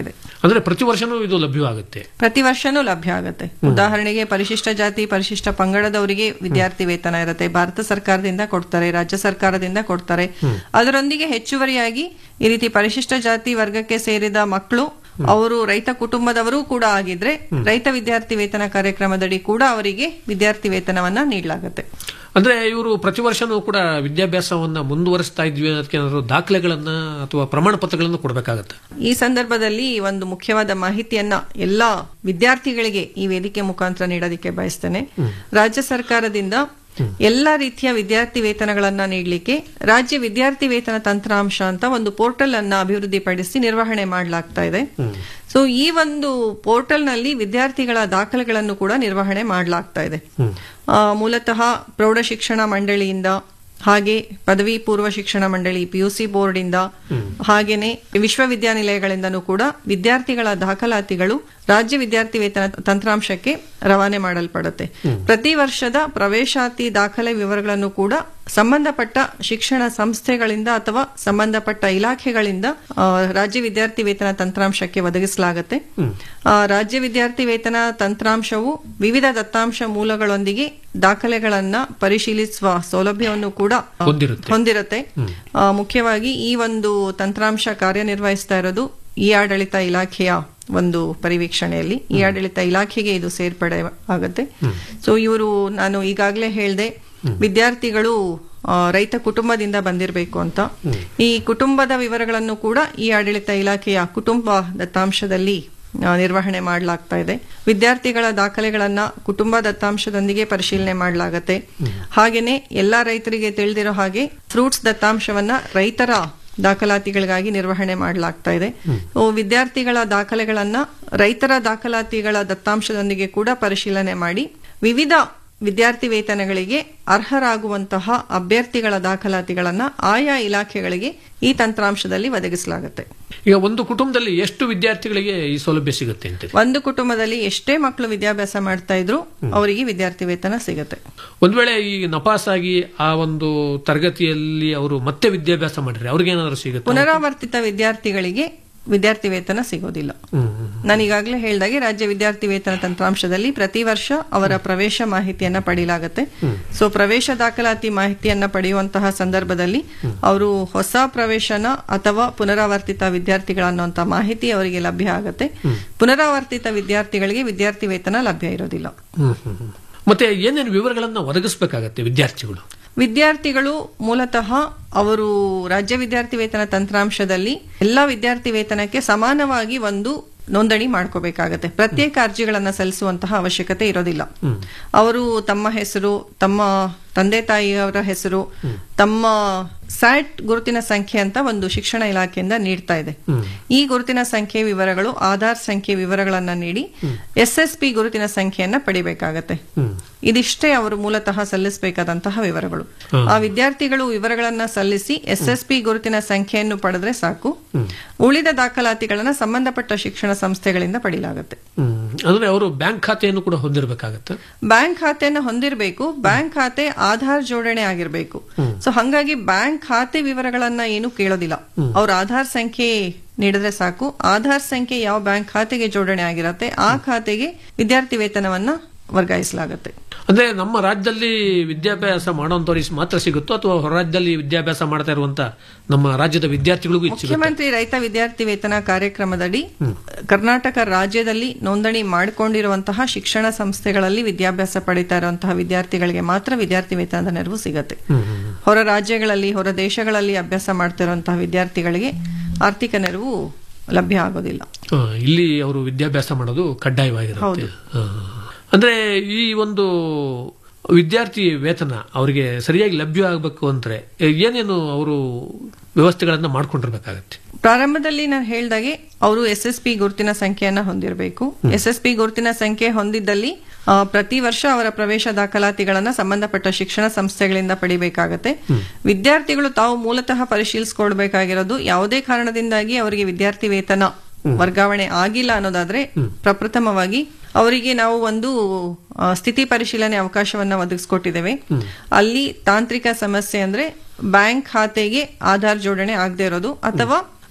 ಅಂದ್ರೆ ಪ್ರತಿ ವರ್ಷನೂ ಇದು ಲಭ್ಯವಾಗುತ್ತೆ ಪ್ರತಿ ವರ್ಷನೂ ಲಭ್ಯ ಆಗುತ್ತೆ ಉದಾಹರಣೆಗೆ ಪರಿಶಿಷ್ಟ ಜಾತಿ ಪರಿಶಿಷ್ಟ ಪಂಗಡದವರಿಗೆ ವಿದ್ಯಾರ್ಥಿ ವೇತನ ಇರುತ್ತೆ ಭಾರತ ಸರ್ಕಾರದಿಂದ ಕೊಡ್ತಾರೆ ರಾಜ್ಯ ಸರ್ಕಾರದಿಂದ ಕೊಡ್ತಾರೆ ಅದರೊಂದಿಗೆ ಹೆಚ್ಚುವರಿಯಾಗಿ ಈ ರೀತಿ ಪರಿಶಿಷ್ಟ ಜಾತಿ ವರ್ಗಕ್ಕೆ ಸೇರಿದ ಮಕ್ಕಳು ಅವರು ರೈತ ಕುಟುಂಬದವರು ಕೂಡ ಆಗಿದ್ರೆ ರೈತ ವಿದ್ಯಾರ್ಥಿ ವೇತನ ಕಾರ್ಯಕ್ರಮದಡಿ ಕೂಡ ಅವರಿಗೆ ವಿದ್ಯಾರ್ಥಿ ವೇತನವನ್ನ ನೀಡಲಾಗುತ್ತೆ ಅಂದ್ರೆ ಇವರು ಪ್ರತಿ ವರ್ಷನೂ ಕೂಡ ವಿದ್ಯಾಭ್ಯಾಸವನ್ನ ಮುಂದುವರಿಸ್ತಾ ಇದ್ವಿ ಅನ್ನೋದಕ್ಕೆ ಏನಾದ್ರು ದಾಖಲೆಗಳನ್ನ ಅಥವಾ ಪ್ರಮಾಣ ಪತ್ರಗಳನ್ನು ಕೊಡಬೇಕಾಗತ್ತೆ ಈ ಸಂದರ್ಭದಲ್ಲಿ ಒಂದು ಮುಖ್ಯವಾದ ಮಾಹಿತಿಯನ್ನ ಎಲ್ಲಾ ವಿದ್ಯಾರ್ಥಿಗಳಿಗೆ ಈ ವೇದಿಕೆ ಮುಖಾಂತರ ನೀಡೋದಕ್ಕೆ ಬಯಸ್ತೇನೆ ರಾಜ್ಯ ಸರ್ಕಾರದಿಂದ ಎಲ್ಲ ರೀತಿಯ ವಿದ್ಯಾರ್ಥಿ ವೇತನಗಳನ್ನ ನೀಡಲಿಕ್ಕೆ ರಾಜ್ಯ ವಿದ್ಯಾರ್ಥಿ ವೇತನ ತಂತ್ರಾಂಶ ಅಂತ ಒಂದು ಪೋರ್ಟಲ್ ಅನ್ನ ಅಭಿವೃದ್ಧಿಪಡಿಸಿ ನಿರ್ವಹಣೆ ಮಾಡಲಾಗ್ತಾ ಇದೆ ಸೊ ಈ ಒಂದು ಪೋರ್ಟಲ್ ನಲ್ಲಿ ವಿದ್ಯಾರ್ಥಿಗಳ ದಾಖಲೆಗಳನ್ನು ಕೂಡ ನಿರ್ವಹಣೆ ಮಾಡಲಾಗ್ತಾ ಇದೆ ಆ, ಮೂಲತಃ ಪ್ರೌಢ ಶಿಕ್ಷಣ ಮಂಡಳಿಯಿಂದ ಹಾಗೆ ಪದವಿ ಪೂರ್ವ ಶಿಕ್ಷಣ ಮಂಡಳಿ ಪಿಯುಸಿ ಬೋರ್ಡ್ ಇಂದ ಹಾಗೇನೆ ವಿಶ್ವವಿದ್ಯಾನಿಲಯಗಳಿಂದನೂ ಕೂಡ ವಿದ್ಯಾರ್ಥಿಗಳ ದಾಖಲಾತಿಗಳು ರಾಜ್ಯ ವಿದ್ಯಾರ್ಥಿ ವೇತನ ತಂತ್ರಾಂಶಕ್ಕೆ ರವಾನೆ ಮಾಡಲ್ಪಡುತ್ತೆ ಪ್ರತಿ ವರ್ಷದ ಪ್ರವೇಶಾತಿ ದಾಖಲೆ ವಿವರಗಳನ್ನು ಕೂಡ ಸಂಬಂಧಪಟ್ಟ ಶಿಕ್ಷಣ ಸಂಸ್ಥೆಗಳಿಂದ ಅಥವಾ ಸಂಬಂಧಪಟ್ಟ ಇಲಾಖೆಗಳಿಂದ ಆ, ರಾಜ್ಯ ವಿದ್ಯಾರ್ಥಿ ವೇತನ ತಂತ್ರಾಂಶಕ್ಕೆ ಒದಗಿಸಲಾಗುತ್ತೆ ಆ, ರಾಜ್ಯ ವಿದ್ಯಾರ್ಥಿ ವೇತನ ತಂತ್ರಾಂಶವು ವಿವಿಧ ದತ್ತಾಂಶ ಮೂಲಗಳೊಂದಿಗೆ ದಾಖಲೆಗಳನ್ನ ಪರಿಶೀಲಿಸುವ ಸೌಲಭ್ಯವನ್ನು ಕೂಡ ಆ, ಹೊಂದಿರುತ್ತೆ. ಹೊಂದಿರುತ್ತೆ ಆ, ಮುಖ್ಯವಾಗಿ ಈ ಒಂದು ತಂತ್ರಾಂಶ ಕಾರ್ಯನಿರ್ವಹಿಸ್ತಾ ಇರೋದು ಇ ಆಡಳಿತ ಇಲಾಖೆಯ ಒಂದು ಪರಿವೀಕ್ಷಣೆಯಲ್ಲಿ ಈ ಆಡಳಿತ ಇಲಾಖೆಗೆ ಇದು ಸೇರ್ಪಡೆ ಆಗುತ್ತೆ ಸೊ ಇವರು ನಾನು ಈಗಾಗಲೇ ಹೇಳಿದೆ ವಿದ್ಯಾರ್ಥಿಗಳು ಆ, ರೈತ ಕುಟುಂಬದಿಂದ ಬಂದಿರಬೇಕು ಅಂತ ಈ ಕುಟುಂಬದ ವಿವರಗಳನ್ನು ಕೂಡ ಈ ಆಡಳಿತ ಇಲಾಖೆಯ ಕುಟುಂಬ ದತ್ತಾಂಶದಲ್ಲಿ ಆ, ನಿರ್ವಹಣೆ ಮಾಡಲಾಗ್ತಾ ಇದೆ ವಿದ್ಯಾರ್ಥಿಗಳ ದಾಖಲೆಗಳನ್ನ ಕುಟುಂಬ ದತ್ತಾಂಶದೊಂದಿಗೆ ಪರಿಶೀಲನೆ ಮಾಡಲಾಗತ್ತೆ ಹಾಗೇನೆ ಎಲ್ಲಾ ರೈತರಿಗೆ ತಿಳಿದಿರೋ ಹಾಗೆ ಫ್ರೂಟ್ಸ್ ದತ್ತಾಂಶವನ್ನ ರೈತರ ದಾಖಲಾತಿಗಳಿಗಾಗಿ ನಿರ್ವಹಣೆ ಮಾಡಲಾಗ್ತಾ ಇದೆ ಸೊ ವಿದ್ಯಾರ್ಥಿಗಳ ದಾಖಲೆಗಳನ್ನ ರೈತರ ದಾಖಲಾತಿಗಳ ದತ್ತಾಂಶದೊಂದಿಗೆ ಕೂಡ ಪರಿಶೀಲನೆ ಮಾಡಿ ವಿವಿಧ ವಿದ್ಯಾರ್ಥಿ ವೇತನಗಳಿಗೆ ಅರ್ಹರಾಗುವಂತಹ ಅಭ್ಯರ್ಥಿಗಳ ದಾಖಲಾತಿಗಳನ್ನ ಆಯಾ ಇಲಾಖೆಗಳಿಗೆ ಈ ತಂತ್ರಾಂಶದಲ್ಲಿ ಒದಗಿಸಲಾಗುತ್ತೆ ಈಗ ಒಂದು ಕುಟುಂಬದಲ್ಲಿ ಎಷ್ಟು ವಿದ್ಯಾರ್ಥಿಗಳಿಗೆ ಈ ಸೌಲಭ್ಯ ಸಿಗುತ್ತೆ ಅಂತೀರಿ ಒಂದು ಕುಟುಂಬದಲ್ಲಿ ಎಷ್ಟೇ ಮಕ್ಕಳು ವಿದ್ಯಾಭ್ಯಾಸ ಮಾಡ್ತಾ ಇದ್ರು ಅವರಿಗೆ ವಿದ್ಯಾರ್ಥಿ ವೇತನ ಸಿಗುತ್ತೆ ಒಂದ್ ವೇಳೆ ಈ ನಪಾಸಾಗಿ ಆ ಒಂದು ತರಗತಿಯಲ್ಲಿ ಅವರು ಮತ್ತೆ ವಿದ್ಯಾಭ್ಯಾಸ ಮಾಡಿದ್ರೆ ಅವ್ರಿಗೇನಾದ್ರು ಸಿಗುತ್ತೆ ಪುನರಾವರ್ತಿತ ವಿದ್ಯಾರ್ಥಿಗಳಿಗೆ ವಿದ್ಯಾರ್ಥಿ ವೇತನ ಸಿಗೋದಿಲ್ಲ ನಾನು ಈಗಾಗಲೇ ಹೇಳಿದಾಗೆ ರಾಜ್ಯ ವಿದ್ಯಾರ್ಥಿ ವೇತನ ತಂತ್ರಾಂಶದಲ್ಲಿ ಪ್ರತಿ ವರ್ಷ ಅವರ ಪ್ರವೇಶ ಮಾಹಿತಿಯನ್ನ ಪಡೆಯಲಾಗುತ್ತೆ ಸೊ ಪ್ರವೇಶ ದಾಖಲಾತಿ ಮಾಹಿತಿಯನ್ನ ಪಡೆಯುವಂತಹ ಸಂದರ್ಭದಲ್ಲಿ ಅವರು ಹೊಸ ಪ್ರವೇಶನ ಅಥವಾ ಪುನರಾವರ್ತಿತ ವಿದ್ಯಾರ್ಥಿಗಳ ಅನ್ನುವಂತ ಮಾಹಿತಿ ಅವರಿಗೆ ಲಭ್ಯ ಆಗುತ್ತೆ ಪುನರಾವರ್ತಿತ ವಿದ್ಯಾರ್ಥಿಗಳಿಗೆ ವಿದ್ಯಾರ್ಥಿ ವೇತನ ಲಭ್ಯ ಇರೋದಿಲ್ಲ ಹ್ಮ್, ಹ್ಮ್, ಹ್ಮ್. ಮತ್ತೆ ಏನೇನು ವಿವರಗಳನ್ನ ಒದಗಿಸಬೇಕಾಗತ್ತೆ ವಿದ್ಯಾರ್ಥಿಗಳು ವಿದ್ಯಾರ್ಥಿಗಳು ಮೂಲತಃ ಅವರು ರಾಜ್ಯ ವಿದ್ಯಾರ್ಥಿ ವೇತನ ತಂತ್ರಾಂಶದಲ್ಲಿ ಎಲ್ಲಾ ವಿದ್ಯಾರ್ಥಿ ವೇತನಕ್ಕೆ ಸಮಾನವಾಗಿ ಒಂದು ನೋಂದಣಿ ಮಾಡ್ಕೋಬೇಕಾಗತ್ತೆ ಪ್ರತ್ಯೇಕ ಅರ್ಜಿಗಳನ್ನ ಸಲ್ಲಿಸುವಂತಹ ಅವಶ್ಯಕತೆ ಇರೋದಿಲ್ಲ ಅವರು ತಮ್ಮ ಹೆಸರು ತಮ್ಮ ತಂದೆ ತಾಯಿಯವರ ಹೆಸರು ತಮ್ಮ ಸ್ಯಾಟ್ ಗುರುತಿನ ಸಂಖ್ಯೆ ಅಂತ ಒಂದು ಶಿಕ್ಷಣ ಇಲಾಖೆಯಿಂದ ನೀಡ್ತಾ ಇದೆ ಈ ಗುರುತಿನ ಸಂಖ್ಯೆ ವಿವರಗಳು ಆಧಾರ್ ಸಂಖ್ಯೆ ವಿವರಗಳನ್ನ ನೀಡಿ ಎಸ್ ಎಸ್ ಪಿ ಗುರುತಿನ ಸಂಖ್ಯೆಯನ್ನ ಪಡಿಬೇಕಾಗತ್ತೆ ಇದಿಷ್ಟೇ ಅವರು ಮೂಲತಃ ಸಲ್ಲಿಸಬೇಕಾದಂತಹ ವಿವರಗಳು ಆ ವಿದ್ಯಾರ್ಥಿಗಳು ವಿವರಗಳನ್ನ ಸಲ್ಲಿಸಿ ಎಸ್ ಎಸ್ ಪಿ ಗುರುತಿನ ಸಂಖ್ಯೆಯನ್ನು ಪಡೆದ್ರೆ ಸಾಕು ಉಳಿದ ದಾಖಲಾತಿಗಳನ್ನ ಸಂಬಂಧಪಟ್ಟ ಶಿಕ್ಷಣ ಸಂಸ್ಥೆಗಳಿಂದ ಪಡೆಯಲಾಗುತ್ತೆ ಹ್ಮ್. ಅಂದ್ರೆ ಅವರು ಬ್ಯಾಂಕ್ ಖಾತೆಯನ್ನು ಕೂಡ ಹೊಂದಿರಬೇಕಾಗತ್ತೆ ಬ್ಯಾಂಕ್ ಖಾತೆಯನ್ನ ಹೊಂದಿರಬೇಕು ಬ್ಯಾಂಕ್ ಖಾತೆ ಆಧಾರ್ ಜೋಡಣೆ ಆಗಿರ್ಬೇಕು ಸೊ ಹಂಗಾಗಿ ಬ್ಯಾಂಕ್ ಖಾತೆ ವಿವರಗಳನ್ನ ಏನು ಕೇಳೋದಿಲ್ಲ ಅವ್ರ ಆಧಾರ್ ಸಂಖ್ಯೆ ನೀಡಿದ್ರೆ ಸಾಕು ಆಧಾರ್ ಸಂಖ್ಯೆ ಯಾವ ಬ್ಯಾಂಕ್ ಖಾತೆಗೆ ಜೋಡಣೆ ಆಗಿರತ್ತೆ ಆ ಖಾತೆಗೆ ವಿದ್ಯಾರ್ಥಿ ವೇತನವನ್ನ ವರ್ಗಾಯಿಸಲಾಗುತ್ತೆ ಅಂದ್ರೆ ನಮ್ಮ ರಾಜ್ಯದಲ್ಲಿ ವಿದ್ಯಾಭ್ಯಾಸ ಮಾಡುವಂತವ್ರಿಗೆ ಮಾತ್ರ ಸಿಗುತ್ತೋ ಅಥವಾ ಹೊರ ರಾಜ್ಯದಲ್ಲಿ ವಿದ್ಯಾಭ್ಯಾಸ ಮಾಡ್ತಾ ಇರುವಂತ ನಮ್ಮ ರಾಜ್ಯದ ವಿದ್ಯಾರ್ಥಿಗಳಿಗೂ ಇದು ಸಿಗುತ್ತೆ ಮುಖ್ಯಮಂತ್ರಿ ರೈತ ವಿದ್ಯಾರ್ಥಿ ವೇತನ ಕಾರ್ಯಕ್ರಮದಡಿ ಕರ್ನಾಟಕ ರಾಜ್ಯದಲ್ಲಿ ನೋಂದಣಿ ಮಾಡಿಕೊಂಡಿರುವಂತಹ ಶಿಕ್ಷಣ ಸಂಸ್ಥೆಗಳಲ್ಲಿ ವಿದ್ಯಾಭ್ಯಾಸ ಪಡಿತಾ ಇರುವಂತಹ ವಿದ್ಯಾರ್ಥಿಗಳಿಗೆ ಮಾತ್ರ ವಿದ್ಯಾರ್ಥಿ ವೇತನದ ನೆರವು ಸಿಗತ್ತೆ ಹೊರ ರಾಜ್ಯಗಳಲ್ಲಿ ಹೊರ ದೇಶಗಳಲ್ಲಿ ಅಭ್ಯಾಸ ಮಾಡ್ತಿರುವಂತಹ ವಿದ್ಯಾರ್ಥಿಗಳಿಗೆ ಆರ್ಥಿಕ ನೆರವು ಲಭ್ಯ ಆಗೋದಿಲ್ಲ ಆ, ಇಲ್ಲಿ ಅವರು ವಿದ್ಯಾಭ್ಯಾಸ ಮಾಡೋದು ಕಡ್ಡಾಯವಾಗಿರುತ್ತೆ ಆ. ಅಂದ್ರೆ ಈ ಒಂದು ವಿದ್ಯಾರ್ಥಿ ವೇತನ ಅವರಿಗೆ ಸರಿಯಾಗಿ ಲಭ್ಯ ಆಗಬೇಕು ಅಂದ್ರೆ ಏನೇನು ಅವರು ವ್ಯವಸ್ಥೆಗಳನ್ನ ಮಾಡ್ಕೊಂಡಿರ್ಬೇಕಾಗತ್ತೆ ಪ್ರಾರಂಭದಲ್ಲಿ ನಾನು ಹೇಳ್ದಾಗೆ ಅವರು ಎಸ್ ಎಸ್ ಪಿ ಗುರುತಿನ ಸಂಖ್ಯೆಯನ್ನ ಹೊಂದಿರಬೇಕು ಎಸ್ ಎಸ್ ಪಿ ಗುರುತಿನ ಸಂಖ್ಯೆ ಹೊಂದಿದ್ದಲ್ಲಿ ಆ, ಪ್ರತಿ ವರ್ಷ ಅವರ ಪ್ರವೇಶ ದಾಖಲಾತಿಗಳನ್ನ ಸಂಬಂಧಪಟ್ಟ ಶಿಕ್ಷಣ ಸಂಸ್ಥೆಗಳಿಂದ ಪಡಿಬೇಕಾಗತ್ತೆ ವಿದ್ಯಾರ್ಥಿಗಳು ತಾವು ಮೂಲತಃ ಪರಿಶೀಲಿಸಿಕೊಳ್ಬೇಕಾಗಿರೋದು ಯಾವುದೇ ಕಾರಣದಿಂದಾಗಿ ಅವರಿಗೆ ವಿದ್ಯಾರ್ಥಿ ವೇತನ ವರ್ಗಾವಣೆ ಆಗಿಲ್ಲ ಅನ್ನೋದಾದ್ರೆ ಪ್ರಪ್ರಥಮವಾಗಿ ಅವರಿಗೆ ನಾವು ಒಂದು ಆ, ಸ್ಥಿತಿ ಪರಿಶೀಲನೆ ಅವಕಾಶವನ್ನ ಒದಗಿಸ್ಕೊಟ್ಟಿದ್ದೇವೆ ಅಲ್ಲಿ ತಾಂತ್ರಿಕ ಸಮಸ್ಯೆ ಅಂದ್ರೆ ಬ್ಯಾಂಕ್ ಖಾತೆಗೆ ಆಧಾರ್ ಜೋಡಣೆ ಆಗದೆ ಇರೋದು ಅಥವಾ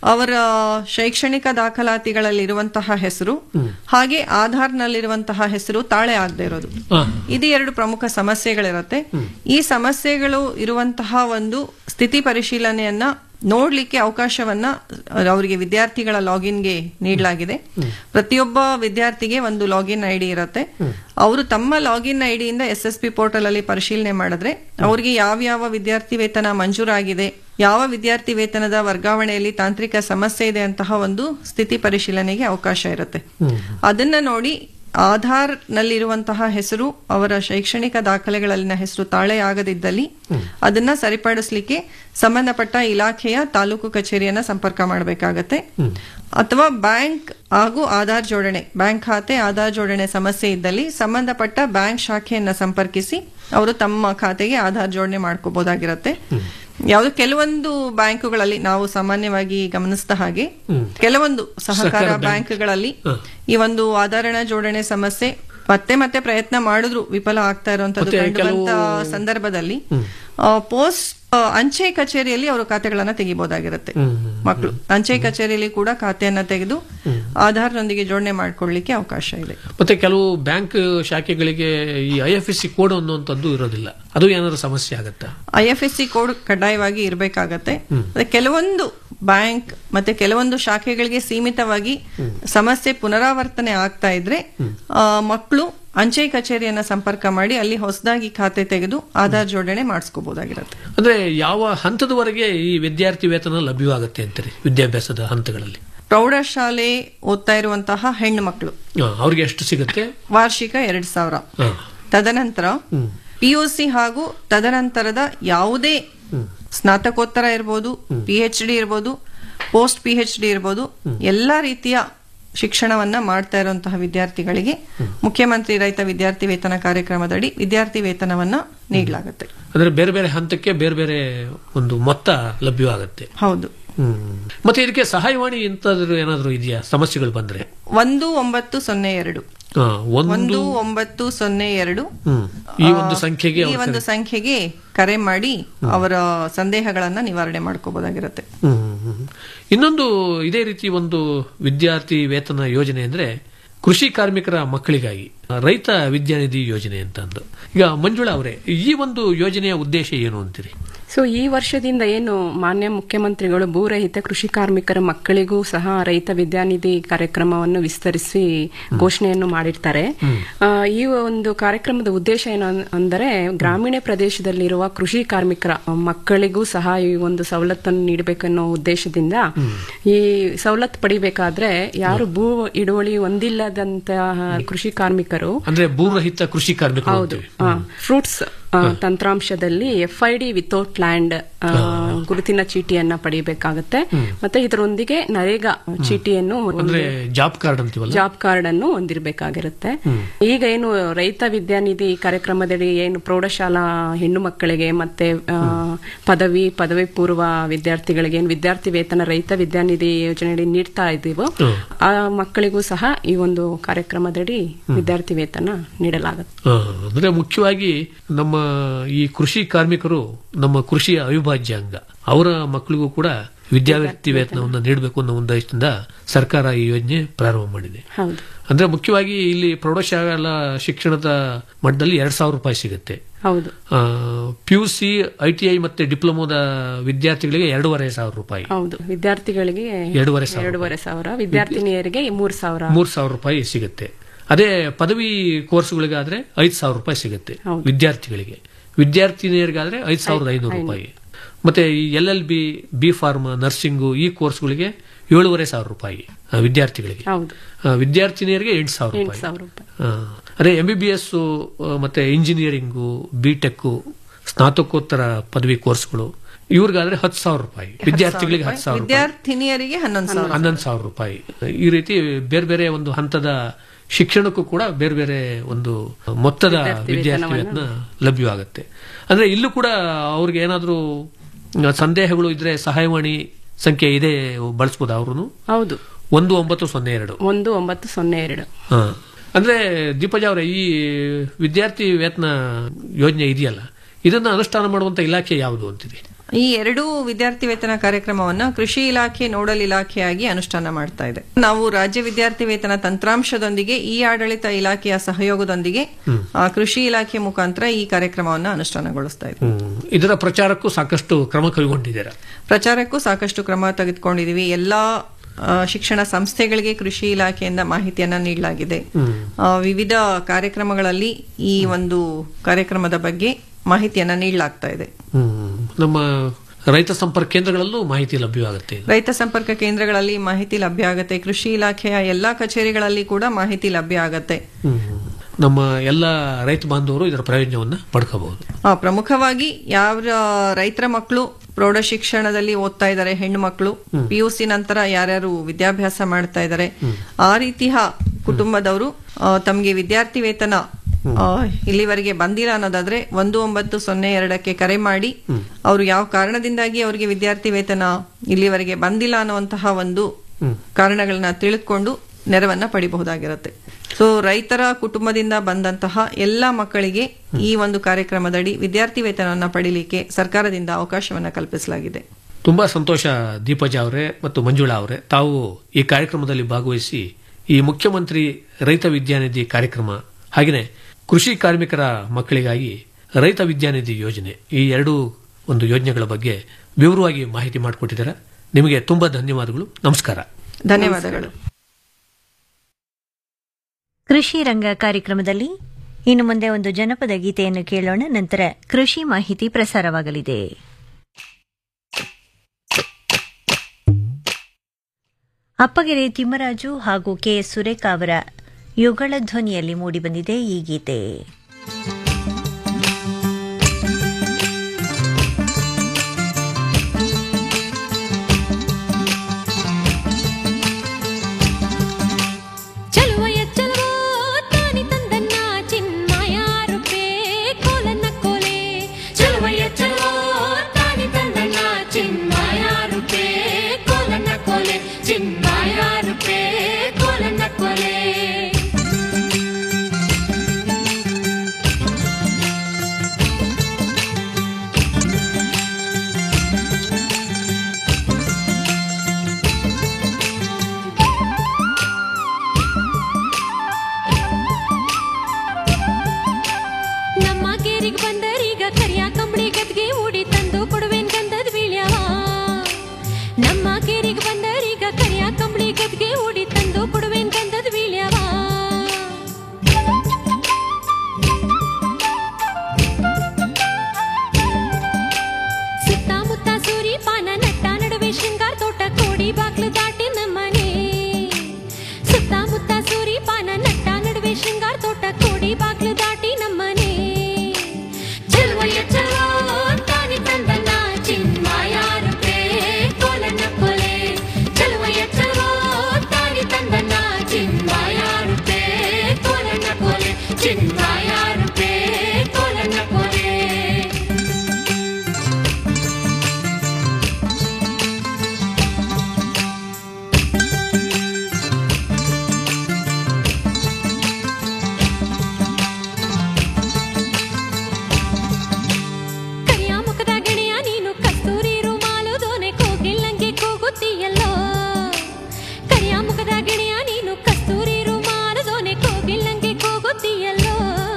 ಅವರ ಶೈಕ್ಷಣಿಕ ದಾಖಲಾತಿಗಳಲ್ಲಿರುವಂತಹ ಹೆಸರು ಹಾಗೆ ಆಧಾರ್ನಲ್ಲಿರುವಂತಹ ಹೆಸರು ತಾಳೆ ಆಗದೆ ಇರೋದು ಇದು ಎರಡು ಪ್ರಮುಖ ಸಮಸ್ಯೆಗಳಿರುತ್ತೆ ಈ ಸಮಸ್ಯೆಗಳು ಇರುವಂತಹ ಒಂದು ಸ್ಥಿತಿ ಪರಿಶೀಲನೆಯನ್ನ ನೋಡ್ಲಿಕ್ಕೆ ಅವಕಾಶವನ್ನ ಅವರಿಗೆ ವಿದ್ಯಾರ್ಥಿಗಳ ಲಾಗಿನ್ಗೆ ನೀಡಲಾಗಿದೆ ಪ್ರತಿಯೊಬ್ಬ ವಿದ್ಯಾರ್ಥಿಗೆ ಒಂದು ಲಾಗಿನ್ ಐಡಿ ಇರುತ್ತೆ ಅವರು ತಮ್ಮ ಲಾಗಿನ್ ಐಡಿಯಿಂದ ಎಸ್ ಎಸ್ ಪಿ ಪೋರ್ಟಲ್ ಅಲ್ಲಿ ಪರಿಶೀಲನೆ ಮಾಡಿದ್ರೆ ಅವರಿಗೆ ಯಾವ್ಯಾವ ವಿದ್ಯಾರ್ಥಿ ವೇತನ ಮಂಜೂರಾಗಿದೆ ಯಾವ ವಿದ್ಯಾರ್ಥಿ ವೇತನದ ವರ್ಗಾವಣೆಯಲ್ಲಿ ತಾಂತ್ರಿಕ ಸಮಸ್ಯೆ ಇದೆ ಅಂತಹ ಒಂದು ಸ್ಥಿತಿ ಪರಿಶೀಲನೆಗೆ ಅವಕಾಶ ಇರುತ್ತೆ ಅದನ್ನ ನೋಡಿ ಆಧಾರ್ ನಲ್ಲಿರುವಂತಹ ಹೆಸರು ಅವರ ಶೈಕ್ಷಣಿಕ ದಾಖಲೆಗಳಲ್ಲಿನ ಹೆಸರು ತಾಳೆ ಆಗದಿದ್ದಲ್ಲಿ ಅದನ್ನ ಸರಿಪಡಿಸ್ಲಿಕ್ಕೆ ಸಂಬಂಧಪಟ್ಟ ಇಲಾಖೆಯ ತಾಲೂಕು ಕಚೇರಿಯನ್ನ ಸಂಪರ್ಕ ಮಾಡಬೇಕಾಗತ್ತೆ ಅಥವಾ ಬ್ಯಾಂಕ್ ಹಾಗೂ ಆಧಾರ್ ಜೋಡಣೆ ಬ್ಯಾಂಕ್ ಖಾತೆ ಆಧಾರ್ ಜೋಡಣೆ ಸಮಸ್ಯೆ ಇದ್ದಲ್ಲಿ ಸಂಬಂಧಪಟ್ಟ ಬ್ಯಾಂಕ್ ಶಾಖೆಯನ್ನ ಸಂಪರ್ಕಿಸಿ ಅವರು ತಮ್ಮ ಖಾತೆಗೆ ಆಧಾರ್ ಜೋಡಣೆ ಮಾಡ್ಕೋಬಹುದಾಗಿರತ್ತೆ ಯಾವುದು ಕೆಲವೊಂದು ಬ್ಯಾಂಕುಗಳಲ್ಲಿ ನಾವು ಸಾಮಾನ್ಯವಾಗಿ ಗಮನಿಸಿದ ಹಾಗೆ ಕೆಲವೊಂದು ಸಹಕಾರ ಸಹಕಾರ ಬ್ಯಾಂಕ್. ಬ್ಯಾಂಕ್ಗಳಲ್ಲಿ ಈ ಒಂದು ಆಧಾರಣ ಜೋಡಣೆ ಸಮಸ್ಯೆ ಮತ್ತೆ ಮತ್ತೆ ಪ್ರಯತ್ನ ಮಾಡಿದ್ರು ವಿಫಲ ಆಗ್ತಾ ಇರುವಂತದ್ದು ಮತ್ತೆ ಕಂಡು ಬಂತ ಕೆಲವು- ಸಂದರ್ಭದಲ್ಲಿ ಪೋಸ್ಟ್ ಅಂಚೆ ಕಚೇರಿಯಲ್ಲಿ ಅವರು ಖಾತೆಗಳನ್ನ ತೆಗಿಬಹುದಾಗಿರುತ್ತೆ ಮಕ್ಕಳು ಅಂಚೆ ಕಚೇರಿಯಲ್ಲಿ ಕೂಡ ಖಾತೆಯನ್ನ ತೆಗೆದು ಆಧಾರ್ನೊಂದಿಗೆ ಜೋಡಣೆ ಮಾಡ್ಕೊಳ್ಳಿಕ್ಕೆ ಅವಕಾಶ ಇದೆ ಮತ್ತೆ ಕೆಲವು ಬ್ಯಾಂಕ್ ಶಾಖೆಗಳಿಗೆ ಈ I F S C code ಅನ್ನುವಂಥದ್ದು ಇರೋದಿಲ್ಲ ಅದು ಏನಾದ್ರು ಸಮಸ್ಯೆ ಆಗತ್ತಾ I F S C code ಕಡ್ಡಾಯವಾಗಿ ಇರಬೇಕಾಗತ್ತೆ ಮತ್ತೆ ಕೆಲವೊಂದು ಬ್ಯಾಂಕ್ ಮತ್ತೆ ಕೆಲವೊಂದು ಶಾಖೆಗಳಿಗೆ ಸೀಮಿತವಾಗಿ ಸಮಸ್ಯೆ ಪುನರಾವರ್ತನೆ ಆಗ್ತಾ ಇದ್ರೆ ಆ, ಮಕ್ಕಳು ಅಂಚೆ ಕಚೇರಿಯನ್ನ ಸಂಪರ್ಕ ಮಾಡಿ ಅಲ್ಲಿ ಹೊಸದಾಗಿ ಖಾತೆ ತೆಗೆದು ಆಧಾರ್ ಜೋಡಣೆ ಮಾಡಿಸ್ಕೋಬಹುದಾಗಿರುತ್ತೆ ಅಂದ್ರೆ ಯಾವ ಹಂತದವರೆಗೆ ಈ ವಿದ್ಯಾರ್ಥಿ ವೇತನ ಲಭ್ಯವಾಗುತ್ತೆ ಅಂತೀರಿ ವಿದ್ಯಾಭ್ಯಾಸದ ಹಂತಗಳಲ್ಲಿ ಪ್ರೌಢಶಾಲೆ ಓದ್ತಾ ಇರುವಂತಹ ಹೆಣ್ಣು ಮಕ್ಕಳು ಆ, ಅವ್ರಿಗೆ ಎಷ್ಟು ಸಿಗುತ್ತೆ ವಾರ್ಷಿಕ ಎರಡ್ ಸಾವಿರ ಆ, ತದನಂತರ ಪಿಯುಸಿ ಹಾಗೂ ತದನಂತರದ ಯಾವುದೇ ಸ್ನಾತಕೋತ್ತರ ಇರ್ಬೋದು ಪಿ ಎಚ್ ಡಿ ಇರ್ಬೋದು ಪೋಸ್ಟ್ ಪಿ ಎಚ್ ಡಿ ಇರ್ಬೋದು ಎಲ್ಲಾ ರೀತಿಯ ಶಿಕ್ಷಣವನ್ನ ಮಾಡ್ತಾ ಇರುವಂತಹ ವಿದ್ಯಾರ್ಥಿಗಳಿಗೆ ಮುಖ್ಯಮಂತ್ರಿ ರೈತ ವಿದ್ಯಾರ್ಥಿ ವೇತನ ಕಾರ್ಯಕ್ರಮದಡಿ ವಿದ್ಯಾರ್ಥಿ ವೇತನವನ್ನ ನೀಡಲಾಗುತ್ತೆ ಅಂದ್ರೆ ಬೇರೆ ಬೇರೆ ಹಂತಕ್ಕೆ ಬೇರೆ ಬೇರೆ ಒಂದು ಮೊತ್ತ ಲಭ್ಯವಾಗುತ್ತೆ ಹೌದು ಹ್ಮ್ ಮತ್ತೆ ಇದಕ್ಕೆ ಸಹಾಯವಾಣಿ ಇಂಥದ್ರು ಏನಾದ್ರು ಇದೆಯಾ ಸಮಸ್ಯೆಗಳು ಬಂದ್ರೆ ಒಂದು ಒಂಬತ್ತು ಸೊನ್ನೆ ಎರಡು ಆ, ಒಂದು ಒಂದು ಒಂಬತ್ತು ಸೊನ್ನೆ ಎರಡು ಹ್ಮ್ ಈ ಒಂದು ಆ, ಸಂಖ್ಯೆಗೆ ಈ ಅವ್ರು ಒಂದು ಕರೆ- ಸಂಖ್ಯೆಗೆ ಕರೆ ಮಾಡಿ ಅವರ ಸಂದೇಹಗಳನ್ನ ನಿವಾರಣೆ ಮಾಡ್ಕೋಬಹುದಾಗಿರುತ್ತೆ ಹ್ಮ್, ಹ್ಮ್, ಹ್ಮ್. ಇನ್ನೊಂದು ಇದೇ ರೀತಿ ಒಂದು ವಿದ್ಯಾರ್ಥಿ ವೇತನ ಯೋಜನೆ ಅಂದ್ರೆ ಕೃಷಿ ಕಾರ್ಮಿಕರ ಮಕ್ಕಳಿಗಾಗಿ ರೈತ ವಿದ್ಯಾನಿಧಿ ಯೋಜನೆ ಅಂತ ಅಂದು ಈಗ ಮಂಜುಳಾ ಅವರೇ ಈ ಒಂದು ಯೋಜನೆಯ ಉದ್ದೇಶ ಏನು ಅಂತೀರಿ ಸೊ ಈ ವರ್ಷದಿಂದ ಏನು ಮಾನ್ಯ ಮುಖ್ಯಮಂತ್ರಿಗಳು ಭೂರಹಿತ ಕೃಷಿ ಕಾರ್ಮಿಕರ ಮಕ್ಕಳಿಗೂ ಸಹ ರೈತ ವಿದ್ಯಾನಿಧಿ ಕಾರ್ಯಕ್ರಮವನ್ನು ವಿಸ್ತರಿಸಿ ಘೋಷಣೆಯನ್ನು ಮಾಡಿರ್ತಾರೆ ಆ, ಈ ಒಂದು ಕಾರ್ಯಕ್ರಮದ ಉದ್ದೇಶ ಏನು ಅನ್- ಅಂದರೆ ಗ್ರಾಮೀಣ ಪ್ರದೇಶದಲ್ಲಿರುವ ಕೃಷಿ ಕಾರ್ಮಿಕರ ಮಕ್ಕಳಿಗೂ ಸಹ ಈ ಒಂದು ಸವಲತ್ತನ್ನು ನೀಡಬೇಕನ್ನೋ ಉದ್ದೇಶದಿಂದ ಈ ಸವಲತ್ತು ಪಡಿಬೇಕಾದ್ರೆ ಯಾರು ಭೂ ಹಿಡುವಳಿ ಹೊಂದಿಲ್ಲದಂತಹ ಕೃಷಿ ಕಾರ್ಮಿಕರು ಅಂದ್ರೆ ಭೂರಹಿತ ಕೃಷಿ ಕಾರ್ಮಿಕರು ಹೌದು ಅಂತೀವಿ. ಫ್ರೂಟ್ಸ್ ತಂತ್ರಾಂಶದಲ್ಲಿ F I D without land ಗುರುತಿನ ಚೀಟಿಯನ್ನ ಪಡಿಬೇಕಾಗತ್ತೆ ಮತ್ತೆ ಇದರೊಂದಿಗೆ ನರೇಗಾ ಚೀಟಿಯನ್ನು ಅಂದ್ರೆ ಜಾಬ್ ಕಾರ್ಡ್ ಅಂತೀವಲ್ಲ ಜಾಬ್ ಕಾರ್ಡ್ ಅನ್ನು ಹೊಂದಿರಬೇಕಾಗಿರುತ್ತೆ ಈಗ ಏನು ರೈತ ವಿದ್ಯಾನಿಧಿ ಕಾರ್ಯಕ್ರಮದಡಿ ಏನು ಪ್ರೌಢಶಾಲಾ ಹೆಣ್ಣು ಮಕ್ಕಳಿಗೆ ಮತ್ತೆ ಆ, ಪದವಿ ಪದವಿ ಪೂರ್ವ ವಿದ್ಯಾರ್ಥಿಗಳಿಗೆ ಏನು ವಿದ್ಯಾರ್ಥಿ ವೇತನ ರೈತ ವಿದ್ಯಾನಿಧಿ ಯೋಜನೆಯಡಿ ನೀಡ್ತಾ ಇದ್ದೀವೋ ಆ ಮಕ್ಕಳಿಗೂ ಸಹ ಈ ಒಂದು ಕಾರ್ಯಕ್ರಮದಡಿ ವಿದ್ಯಾರ್ಥಿ ವೇತನ ನೀಡಲಾಗುತ್ತೆ ಆ, ಅಂದ್ರೆ ಮುಖ್ಯವಾಗಿ ನಮ್ಮ ಈ ಕೃಷಿ ಕಾರ್ಮಿಕರು ನಮ್ಮ ಕೃಷಿಯ ಅವಿಭಾಜ್ಯ ಅಂಗ ಅವರ ಮಕ್ಕಳಿಗೂ ಕೂಡ ವಿದ್ಯಾರ್ಥಿ ವೇತನವನ್ನು ನೀಡಬೇಕು ಅನ್ನೋ ಉದ್ದೇಶದಿಂದ ಸರ್ಕಾರ ಈ ಯೋಜನೆ ಪ್ರಾರಂಭ ಮಾಡಿದೆ ಹೌದು ಅಂದ್ರೆ ಮುಖ್ಯವಾಗಿ ಇಲ್ಲಿ ಪ್ರೌಢಶಾಲಾ ಶಿಕ್ಷಣದ ಮಟ್ಟದಲ್ಲಿ ಎರಡ್ ಸಾವಿರ ರೂಪಾಯಿ ಸಿಗುತ್ತೆ ಹೌದು P U C I T I ಮತ್ತೆ ಡಿಪ್ಲೊಮೋದ ವಿದ್ಯಾರ್ಥಿಗಳಿಗೆ ಎರಡೂವರೆ ಸಾವಿರ ರೂಪಾಯಿ ಹೌದು ವಿದ್ಯಾರ್ಥಿಗಳಿಗೆ ಎರಡೂವರೆ ಸಾವಿರ ಎರಡೂವರೆ ಸಾವಿರ ವಿದ್ಯಾರ್ಥಿನಿಯರಿಗೆ ಮೂರ್ ಸಾವಿರ ಮೂರ್ ಸಾವಿರ ರೂಪಾಯಿ ಸಿಗುತ್ತೆ ಅದೇ ಪದವಿ ಕೋರ್ಸ್ಗಳಿಗಾದ್ರೆ ಐದ್ ಸಾವಿರ ರೂಪಾಯಿ ಸಿಗುತ್ತೆ ವಿದ್ಯಾರ್ಥಿಗಳಿಗೆ ವಿದ್ಯಾರ್ಥಿನಿಯರಿಗಾದ್ರೆ ಐದ್ ಸಾವಿರದ ಐನೂರು ರೂಪಾಯಿ ಮತ್ತೆ ಈ L L B B pharm nursing ಈ ಕೋರ್ಸ್ಗಳಿಗೆ ಏಳೂವರೆ ಸಾವಿರ ರೂಪಾಯಿ ಆ, ವಿದ್ಯಾರ್ಥಿಗಳಿಗೆ ಹೌದು ಆ, ವಿದ್ಯಾರ್ಥಿನಿಯರಿಗೆ ಎಂಟು ಸಾವಿರ ಎಂಟು ರೂಪಾಯಿ ಸಾವಿರ ರೂಪಾಯಿ ಆ, ಅದೇ ಎಂ ಬಿ ಬಿ ಎಸ್ ಮತ್ತೆ ಇಂಜಿನಿಯರಿಂಗು ಬಿ ಟೆಕ್ ಸ್ನಾತಕೋತ್ತರ ಪದವಿ ಕೋರ್ಸ್ಗಳು ಇವ್ರಿಗಾದ್ರೆ ಹತ್ತು ಸಾವಿರ ರೂಪಾಯಿ ವಿದ್ಯಾರ್ಥಿಗಳಿಗೆ ಹತ್ತು ಸಾವಿರ ರೂಪಾಯಿ ವಿದ್ಯಾರ್ಥಿನಿಯರಿಗೆ ಹನ್ನೊಂದು ಸಾವಿರ ಹನ್ನೊಂದು ಸಾವಿರ ರೂಪಾಯಿ ಈ ರೀತಿ ಬೇರೆ ಬೇರೆ ಒಂದು ಹಂತದ ಶಿಕ್ಷಣಕ್ಕೂ ಕೂಡ ಬೇರೆ ಬೇರೆ ಒಂದು ಮೊತ್ತದ ವಿದ್ಯಾರ್ಥಿ ವಿದ್ಯಾರ್ಥಿ ವೇತನವನ್ನ ವೇತನ ಲಭ್ಯವಾಗುತ್ತೆ ಅಂದ್ರೆ ಇಲ್ಲೂ ಕೂಡ ಅವ್ರಿಗೆ ಏನಾದ್ರೂ ಸಂದೇಹಗಳು ಇದ್ರೆ ಸಹಾಯವಾಣಿ ಸಂಖ್ಯೆ ಇದೆ ಬಳಸ್ಬೋದಾ ಅವ್ರು ಹೌದು ಒಂದು ಒಂಬತ್ತು ಸೊನ್ನೆ ಎರಡು ಒಂದು ಒಂಬತ್ತು ಸೊನ್ನೆ ಎರಡು ಹಾ. ಅಂದ್ರೆ ದೀಪಜ ಅವರೇ ಈ ವಿದ್ಯಾರ್ಥಿ ವೇತನ ಯೋಜನೆ ಇದೆಯಲ್ಲ ಇದನ್ನ ಅನುಷ್ಠಾನ ಮಾಡುವಂತ ಇಲಾಖೆ ಯಾವುದು ಅಂತೀರಿ ಈ ಎರಡೂ ವಿದ್ಯಾರ್ಥಿ ವೇತನ ಕಾರ್ಯಕ್ರಮವನ್ನ ಕೃಷಿ ಇಲಾಖೆ ನೋಡಲ್ ಇಲಾಖೆಯಾಗಿ ಅನುಷ್ಠಾನ ಮಾಡ್ತಾ ಇದೆ ನಾವು ರಾಜ್ಯ ವಿದ್ಯಾರ್ಥಿ ವೇತನ ತಂತ್ರಾಂಶದೊಂದಿಗೆ ಈ ಆಡಳಿತ ಇಲಾಖೆಯ ಸಹಯೋಗದೊಂದಿಗೆ ಆ, ಕೃಷಿ ಇಲಾಖೆ ಮುಖಾಂತರ ಈ ಕಾರ್ಯಕ್ರಮವನ್ನ ಅನುಷ್ಠಾನಗೊಳಿಸ್ತಾ ಇದೆ ಹ್ಮ್. ಇದರ ಪ್ರಚಾರಕ್ಕೂ ಸಾಕಷ್ಟು ಕ್ರಮ ಕೈಗೊಂಡಿದ್ದೀರಾ ಪ್ರಚಾರಕ್ಕೂ ಸಾಕಷ್ಟು ಕ್ರಮ ತೆಗೆದುಕೊಂಡಿದೀವಿ ಎಲ್ಲಾ ಆ, ಶಿಕ್ಷಣ ಸಂಸ್ಥೆಗಳಿಗೆ ಕೃಷಿ ಇಲಾಖೆಯಿಂದ ಮಾಹಿತಿಯನ್ನ ನೀಡಲಾಗಿದೆ ಹ್ಮ್. ಆ, ವಿವಿಧ ಕಾರ್ಯಕ್ರಮಗಳಲ್ಲಿ ಈ ಒಂದು ಕಾರ್ಯಕ್ರಮದ ಬಗ್ಗೆ ಮಾಹಿತಿಯನ್ನ ನೀಡಲಾಗ್ತಾ ಇದೆ ಹ್ಮ್. ನಮ್ಮ ರೈತ ಸಂಪರ್ಕ ಕೇಂದ್ರಗಳಲ್ಲೂ ಮಾಹಿತಿ ಲಭ್ಯವಾಗುತ್ತೆ ರೈತ ಸಂಪರ್ಕ ಕೇಂದ್ರಗಳಲ್ಲಿ ಮಾಹಿತಿ ಲಭ್ಯ ಆಗತ್ತೆ ಕೃಷಿ ಇಲಾಖೆಯ ಎಲ್ಲಾ ಕಚೇರಿಗಳಲ್ಲಿ ಕೂಡ ಮಾಹಿತಿ ಲಭ್ಯ ಆಗತ್ತೆ ಹ್ಮ್. ನಮ್ಮ ಎಲ್ಲ ರೈತ ಬಾಂಧವರು ಇದರ ಪ್ರಯೋಜನವನ್ನ ಪಡ್ಕೋಬಹುದು ಆ, ಪ್ರಮುಖವಾಗಿ ಯಾವ ರೈತರ ಮಕ್ಕಳು ಪ್ರೌಢ ಶಿಕ್ಷಣದಲ್ಲಿ ಓದ್ತಾ ಇದ್ದಾರೆ ಹೆಣ್ಣು ಮಕ್ಕಳು ಹ್ಮ್. ಪಿ ಯು ಸಿ ನಂತರ ಯಾರ್ಯಾರು ವಿದ್ಯಾಭ್ಯಾಸ ಮಾಡ್ತಾ ಇದ್ದಾರೆ ಆ ರೀತಿಯ ಕುಟುಂಬದವರು ಆ, ತಮ್ಗೆ ವಿದ್ಯಾರ್ಥಿ ವೇತನ ಆ, ಇಲ್ಲಿವರೆಗೆ ಬಂದಿಲ್ಲ ಅನ್ನೋದಾದ್ರೆ ಒಂದು ಒಂಬತ್ತು ಸೊನ್ನೆ ಎರಡಕ್ಕೆ ಕರೆ ಮಾಡಿ ಅವರು ಯಾವ ಕಾರಣದಿಂದಾಗಿ ಅವರಿಗೆ ವಿದ್ಯಾರ್ಥಿ ವೇತನ ಇಲ್ಲಿವರೆಗೆ ಬಂದಿಲ್ಲ ಅನ್ನುವಂತಹ ಒಂದು ಕಾರಣಗಳನ್ನ ತಿಳಿದುಕೊಂಡು ನೆರವನ್ನ ಪಡಿಬಹುದಾಗಿರುತ್ತೆ ಸೊ ರೈತರ ಕುಟುಂಬದಿಂದ ಬಂದಂತಹ ಎಲ್ಲ ಮಕ್ಕಳಿಗೆ ಈ ಒಂದು ಕಾರ್ಯಕ್ರಮದಡಿ ವಿದ್ಯಾರ್ಥಿ ವೇತನವನ್ನ ಪಡಿಲಿಕ್ಕೆ ಸರ್ಕಾರದಿಂದ ಅವಕಾಶವನ್ನ ಕಲ್ಪಿಸಲಾಗಿದೆ ತುಂಬಾ ಸಂತೋಷ ದೀಪಜ ಅವರೇ ಮತ್ತು ಮಂಜುಳಾ ಅವರೇ ತಾವು ಈ ಕಾರ್ಯಕ್ರಮದಲ್ಲಿ ಭಾಗವಹಿಸಿ ಈ ಮುಖ್ಯಮಂತ್ರಿ ರೈತ ವಿದ್ಯಾನಿಧಿ ಕಾರ್ಯಕ್ರಮ ಹಾಗೆಯೇ ಕೃಷಿ ಕಾರ್ಮಿಕರ ಮಕ್ಕಳಿಗಾಗಿ ರೈತ ವಿದ್ಯಾನಿಧಿ ಯೋಜನೆ ಈ ಎರಡೂ ಒಂದು ಯೋಜನೆಗಳ ಬಗ್ಗೆ ವಿವರವಾಗಿ ಮಾಹಿತಿ ಮಾಡಿಕೊಟ್ಟಿದ್ದೀರಾ ನಿಮಗೆ ತುಂಬಾ ಧನ್ಯವಾದಗಳು ನಮಸ್ಕಾರ ಧನ್ಯವಾದಗಳು ಕೃಷಿ ರಂಗ ಕಾರ್ಯಕ್ರಮದಲ್ಲಿ ಇನ್ನು ಮುಂದೆ ಒಂದು ಜನಪದ ಗೀತೆಯನ್ನು ಕೇಳೋಣ ನಂತರ ಕೃಷಿ ಮಾಹಿತಿ ಪ್ರಸಾರವಾಗಲಿದೆ ಅಪ್ಪಗೆರೆ ತಿಮ್ಮರಾಜು ಹಾಗೂ ಕೆಎಸ್ ಸುರೇಖ ಅವರ ಯುಗಳ ಧ್ವನಿಯಲ್ಲಿ ಮೂಡಿಬಂದಿದೆ ಈ ಗೀತೆ ಚಲುವಯ ಚಲುವೋ ತಾನಿ ತಂದನ್ನ ಚಿನ್ಮಯ ರೂಪೇ ಕೋಲನ್ನ ಕೋಲೆ ಚಲುವಯ ಚಲುವೋ ತಾನಿ ತಂದನ್ನ ಚಿನ್ಮಯ ರೂಪೇ ಕೋಲನ್ನ ಕೋಲೆ ಚಿನ್ಮಯ ರೂಪೇ ಕೋಲನ್ನ ಕೋಲೆ ನಮ್ಮ ಕೇರಿಗೆ ಬಂದರೀಗ ಕರಿಯ ಕಂಬಳಿ ಗದ್ಗೆ ಉಡಿ ತಂದು ಕೊಡುವೇನ್ ಗಂಧದ ಬೀಳ್ಯವ ನಮ್ಮ ಕೇರಿಗೆ ಬಂದರೀಗ ಕರಿಯ ಕಂಬಳಿ ಗದ್ಗೆ ಉಡಿ ತಂದು ಕೊಡುವೇನ್ ಗಂಧದ ಬೀಳ್ಯವ ಸುತ್ತಮುತ್ತ ಸೂರಿ ಪಾನ ನಟ್ಟ ನಡುವೆ ಶೃಂಗಾರ ತೋಟ ಕೋಡಿ ಬಾಗ್ಲು ದಾಟಿ ನಮ್ಮನೆ ಸುತ್ತಮುತ್ತ ಸೂರಿ ಪಾನ ನಟ್ಟ ನಡುವೆ ಶೃಂಗಾರ ತೋಟ ಕೋಡಿ ಬಾಗ್ಲು ದಾಟಿ ನಮ್ಮನೆ ಚಲುವಯ್ಯ ಚಲೋ ತಾನಿ ತಂದನ ಚಿನ್ಮಯ ರೂಪೇ ಕೋಲನ್ನ ಕೊಲೆ ಚಲುವಯ್ಯ ಚಲೋ ತಾನಿ ತಂದನ ಚಿನ್ಮಯ ರೂಪೇ ಕೋಲನ್ನ ಕೊಲೆ ಚಿನ್ಮಯ ರೂಪೇ ಕೋಲನ್ನ ಕೊಲೆ ಕರಿಯ ಮುಖದ ಗೆಳೆಯ ನೀನು ಕಸ್ತೂರಿ ರುಮಾಲು ದೋನೆ ಕೋಗಿಲ್ಲಂಗೆ ಕೂಗುತ್ತೀಯಲ್ಲೋ ಕರಿಯ ಮುಖದ ಗೆಳೆಯ ನೀನು ಕಸ್ತೂರಿ ರುಮಾಲು ದೋನೆ ಕೋಗಿಲ್ಲಂಗೆ ಕೂಗುತ್ತೀಯಲ್ಲೋ